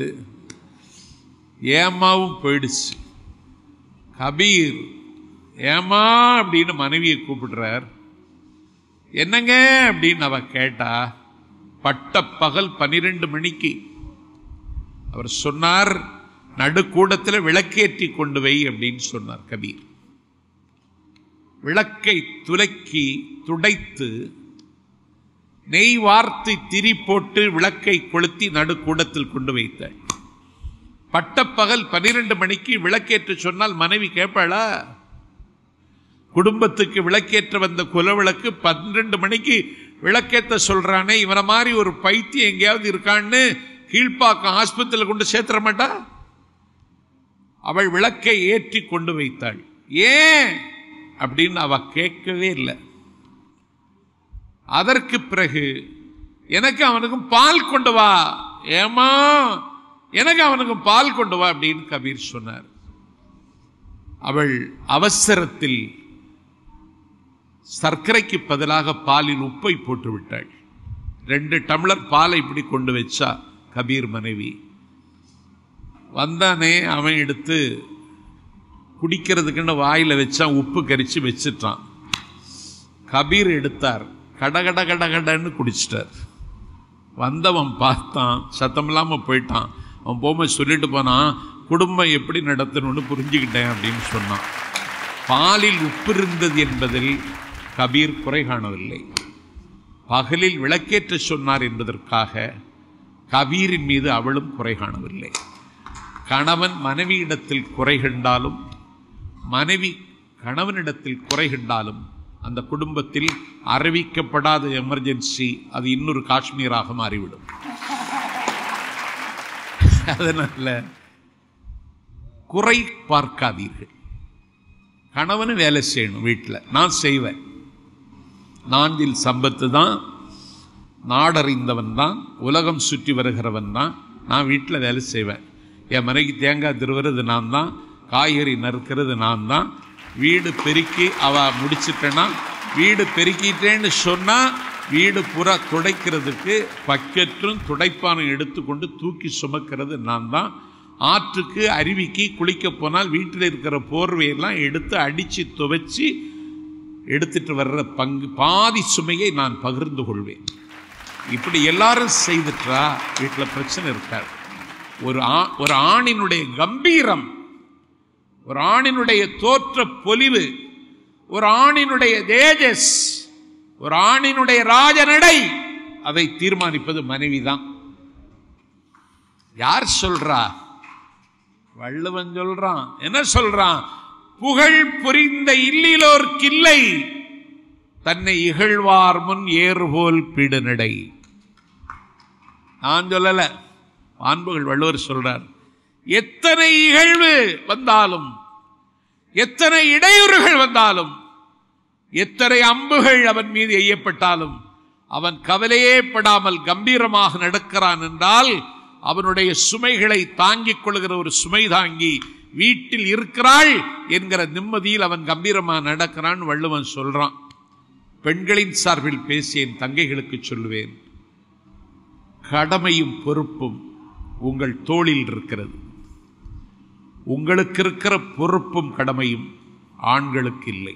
ஏமாவும் போயிடுச்சு கபீர் ஏமா அப்படின்னு மனைவியை கூப்பிடுறார் என்னங்க அப்படின்னு அவ கேட்டா பட்ட பகல் பனிரெண்டு மணிக்கு அவர் சொன்னார் நடுக்கூடத்தில் விளக்கேற்றி கொண்டு வை அப்படின்னு சொன்னார் கபீர் விளக்கை துலக்கி துடைத்து நெய் வார்த்து திரி போட்டு விளக்கை கொளுத்தி நடுக்கூடத்தில் கொண்டு வைத்தாள் பட்டப்பகல் பனிரெண்டு மணிக்கு விளக்கேற்ற சொன்னால் மனைவி கேட்பாளா குடும்பத்துக்கு விளக்கேற்ற வந்த குலவிளக்கு பன்னிரண்டு மணிக்கு விளக்கேற்ற சொல்றானே இவனை மாதிரி ஒரு பைத்தியம் எங்கேயாவது இருக்கான்னு கீழ்ப்பாக்கம் ஆஸ்பத்திரியில் கொண்டு சேர்த்துற மாட்டா அவள் விளக்கை ஏற்றி கொண்டு வைத்தாள் ஏன் அப்படின்னு அவ கேட்கவே இல்லை அதற்கு பிறகு எனக்கு அவனுக்கும் பால் கொண்டு வா ஏமா எனக்கு அவனுக்கும் பால் கொண்டு வா அப்படின்னு கபீர் சொன்னார் அவள் அவசரத்தில் சர்க்கரைக்கு பதிலாக பாலில் உப்பை போட்டு விட்டாள் ரெண்டு டம்ளர் பாலை இப்படி கொண்டு வச்சா கபீர் மனைவி வந்தானே அவன் எடுத்து குடிக்கிறதுக்குன்னு வாயில வச்சான் உப்பு கரிச்சு வச்சிட்டான் கபீர் எடுத்தார் கடகட கடகடன்னு குடிச்சிட்டார் வந்தவன் பார்த்தான் சத்தம் இல்லாமல் போயிட்டான் அவன் போகும்போது சொல்லிட்டு போனான் குடும்பம் எப்படி நடத்தணும்னு புரிஞ்சுக்கிட்டேன் அப்படின்னு சொன்னான் பாலில் உப்பு இருந்தது என்பதில் கபீர் குறை காணவில்லை பகலில் விளக்கேற்ற சொன்னார் என்பதற்காக கபீரின் மீது அவளும் குறை காணவில்லை கணவன் மனைவியிடத்தில் குறை கண்டாலும் மனைவி கணவனிடத்தில் குறை கண்டாலும் அந்த குடும்பத்தில் அறிவிக்கப்படாத எமர்ஜென்சி அது இன்னொரு காஷ்மீராக மாறிவிடும் அதனால குறை பார்க்காதீர்கள் கணவனு வேலை செய்யணும் வீட்டில் நான் செய்வேன் நான்கில் சம்பத்து தான் நாடறிந்தவன் தான் உலகம் சுற்றி வருகிறவன் தான் நான் வீட்டில் வேலை செய்வேன் என் மனைக்கு தேங்காய் திருவுறது நான் தான் காய்கறி நறுக்கிறது நான் தான் வீடு பெருக்கி அவ முடிச்சிட்டேன்னா வீடு பெருக்கிட்டேன்னு சொன்னா வீடு புறா துடைக்கிறதுக்கு பக்கெட்டும் துடைப்பானும் எடுத்துக்கொண்டு தூக்கி சுமக்கிறது நான் தான் ஆற்றுக்கு அருவிக்கு குளிக்க போனால் வீட்டில் இருக்கிற போர்வையெல்லாம் எடுத்து அடித்து துவைச்சி எடுத்துட்டு வர்ற பங்கு பாதி சுமையை நான் பகிர்ந்து கொள்வேன் இப்படி எல்லாரும் செய்துட்டா வீட்டில் பிரச்சனை இருக்காது ஒரு ஆ ஒரு ஆணினுடைய கம்பீரம் ஒரு ஆணினுடைய தோற்ற பொலிவு ஒரு ஆணினுடைய தேஜஸ் ஒரு ஆணினுடைய ராஜநடை அதை தீர்மானிப்பது மனைவிதான் யார் சொல்றா வள்ளுவன் சொல்றான் என்ன சொல்றான் புகழ் புரிந்த இல்லிலோர்க்கில்லை தன்னை இகழ்வார் முன் ஏறுபோல் பிடுநடை நான் சொல்லல ஆண்புகள் வள்ளுவர் சொல்றார் எத்தனை இகழ்வு வந்தாலும் எத்தனை இடையூறுகள் வந்தாலும் எத்தனை அம்புகள் அவன் மீது எய்யப்பட்டாலும் அவன் கவலையே படாமல் கம்பீரமாக நடக்கிறான் என்றால் அவனுடைய சுமைகளை தாங்கிக் கொள்கிற ஒரு சுமை தாங்கி வீட்டில் இருக்கிறாள் என்கிற நிம்மதியில் அவன் கம்பீரமாக நடக்கிறான் வள்ளுவன் சொல்றான் பெண்களின் சார்பில் பேசிய என் தங்கைகளுக்கு சொல்லுவேன் கடமையும் பொறுப்பும் உங்கள் தோளில் இருக்கிறது உங்களுக்கு இருக்கிற பொறுப்பும் கடமையும் ஆண்களுக்கு இல்லை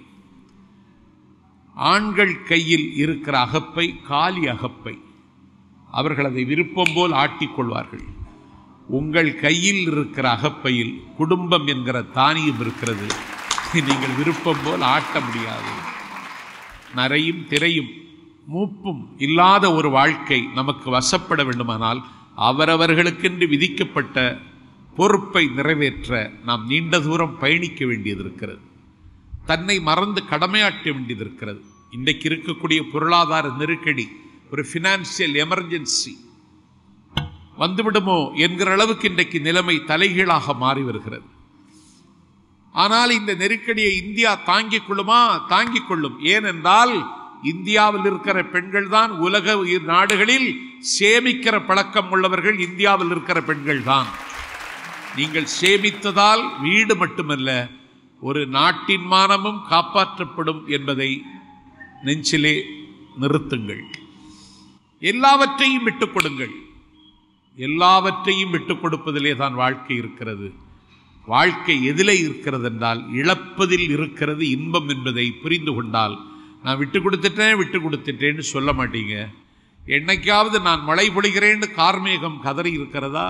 ஆண்கள் கையில் இருக்கிற அகப்பை காலி அகப்பை அவர்கள் அதை விருப்பம் போல் ஆட்டிக்கொள்வார்கள் உங்கள் கையில் இருக்கிற அகப்பையில் குடும்பம் என்கிற தானியம் இருக்கிறது நீங்கள் விருப்பம் போல் ஆட்ட முடியாது நரையும் திரையும் மூப்பும் இல்லாத ஒரு வாழ்க்கை நமக்கு வசப்பட வேண்டுமானால் அவரவர்களுக்கென்று விதிக்கப்பட்ட பொறுப்பை நிறைவேற்ற நாம் நீண்ட தூரம் பயணிக்க வேண்டியது இருக்கிறது தன்னை மறந்து கடமையாற்ற வேண்டியது இருக்கிறது இன்றைக்கு இருக்கக்கூடிய பொருளாதார நெருக்கடி ஒரு ஃபினான்சியல் எமர்ஜென்சி வந்துவிடுமோ என்கிற அளவுக்கு இன்றைக்கு நிலைமை தலைகீழாக மாறி வருகிறது ஆனால் இந்த நெருக்கடியை இந்தியா தாங்கிக் கொள்ளுமா தாங்கிக் கொள்ளும் ஏனென்றால் இந்தியாவில் இருக்கிற பெண்கள் தான் உலக உயிர் நாடுகளில் சேமிக்கிற பழக்கம் உள்ளவர்கள் இந்தியாவில் இருக்கிற பெண்கள் தான் நீங்கள் சேமித்ததால் வீடு மட்டுமல்ல ஒரு நாட்டின் மானமும் காப்பாற்றப்படும் என்பதை நெஞ்சிலே நிறுத்துங்கள் எல்லாவற்றையும் விட்டுக் கொடுங்கள் எல்லாவற்றையும் விட்டுக் கொடுப்பதிலே தான் வாழ்க்கை இருக்கிறது வாழ்க்கை எதிலே இருக்கிறது என்றால் இழப்பதில் இருக்கிறது இன்பம் என்பதை புரிந்து கொண்டால் நான் விட்டு கொடுத்துட்டேன் விட்டு கொடுத்துட்டேன்னு சொல்ல மாட்டீங்க என்னைக்காவது நான் மழை பொழிகிறேன்னு கார்மேகம் கதறி இருக்கிறதா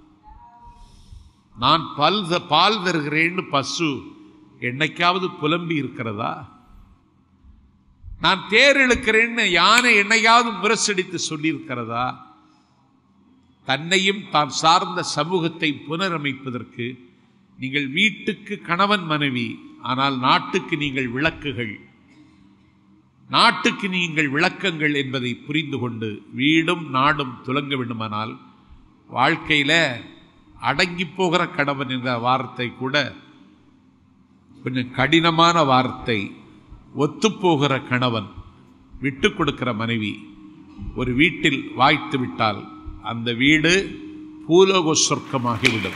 நான் பல் த- பால் தருகிறேன்னு பசு என்னைக்காவது புலம்பி இருக்கிறதா நான் தேர் இழுக்கிறேன்னு யானை என்னையாவது முரசடித்து சொல்லியிருக்கிறதா தன்னையும் தான் சார்ந்த சமூகத்தை புனரமைப்பதற்கு நீங்கள் வீட்டுக்கு கணவன் மனைவி ஆனால் நாட்டுக்கு நீங்கள் விளக்குகள் நாட்டுக்கு நீங்கள் விளக்கங்கள் என்பதை புரிந்து கொண்டு வீடும் நாடும் துலங்க வேண்டுமானால் வாழ்க்கையில அடங்கி போகிற கணவன் என்ற வார்த்தை கூட கொஞ்சம் கடினமான வார்த்தை ஒத்துப்போகிற கணவன் விட்டு கொடுக்கிற மனைவி ஒரு வீட்டில் வாய்த்து விட்டால் அந்த வீடு பூலோக சொர்க்கமாகிவிடும்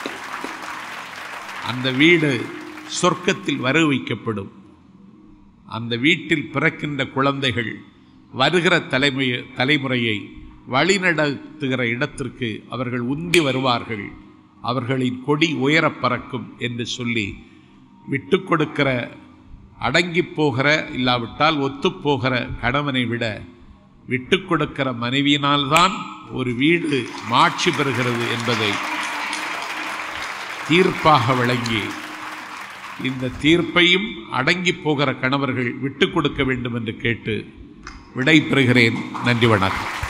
அந்த வீடு சொர்க்கத்தில் வர வைக்கப்படும் அந்த வீட்டில் பிறக்கின்ற குழந்தைகள் வருகிற தலைமை தலைமுறையை வழிநடத்துகிற இடத்திற்கு அவர்கள் உந்தி வருவார்கள் அவர்களின் கொடி உயரப் பறக்கும் என்று சொல்லி விட்டு கொடுக்கிற அடங்கி போகிற இல்லாவிட்டால் ஒத்துப்போகிற கணவனை விட விட்டு கொடுக்கிற மனைவியினால்தான் ஒரு வீடு மாட்சி பெறுகிறது என்பதை தீர்ப்பாக விளங்கி இந்த தீர்ப்பையும் அடங்கி போகிற கணவர்கள் விட்டு கொடுக்க வேண்டும் என்று கேட்டு விடை பெறுகிறேன் நன்றி வணக்கம்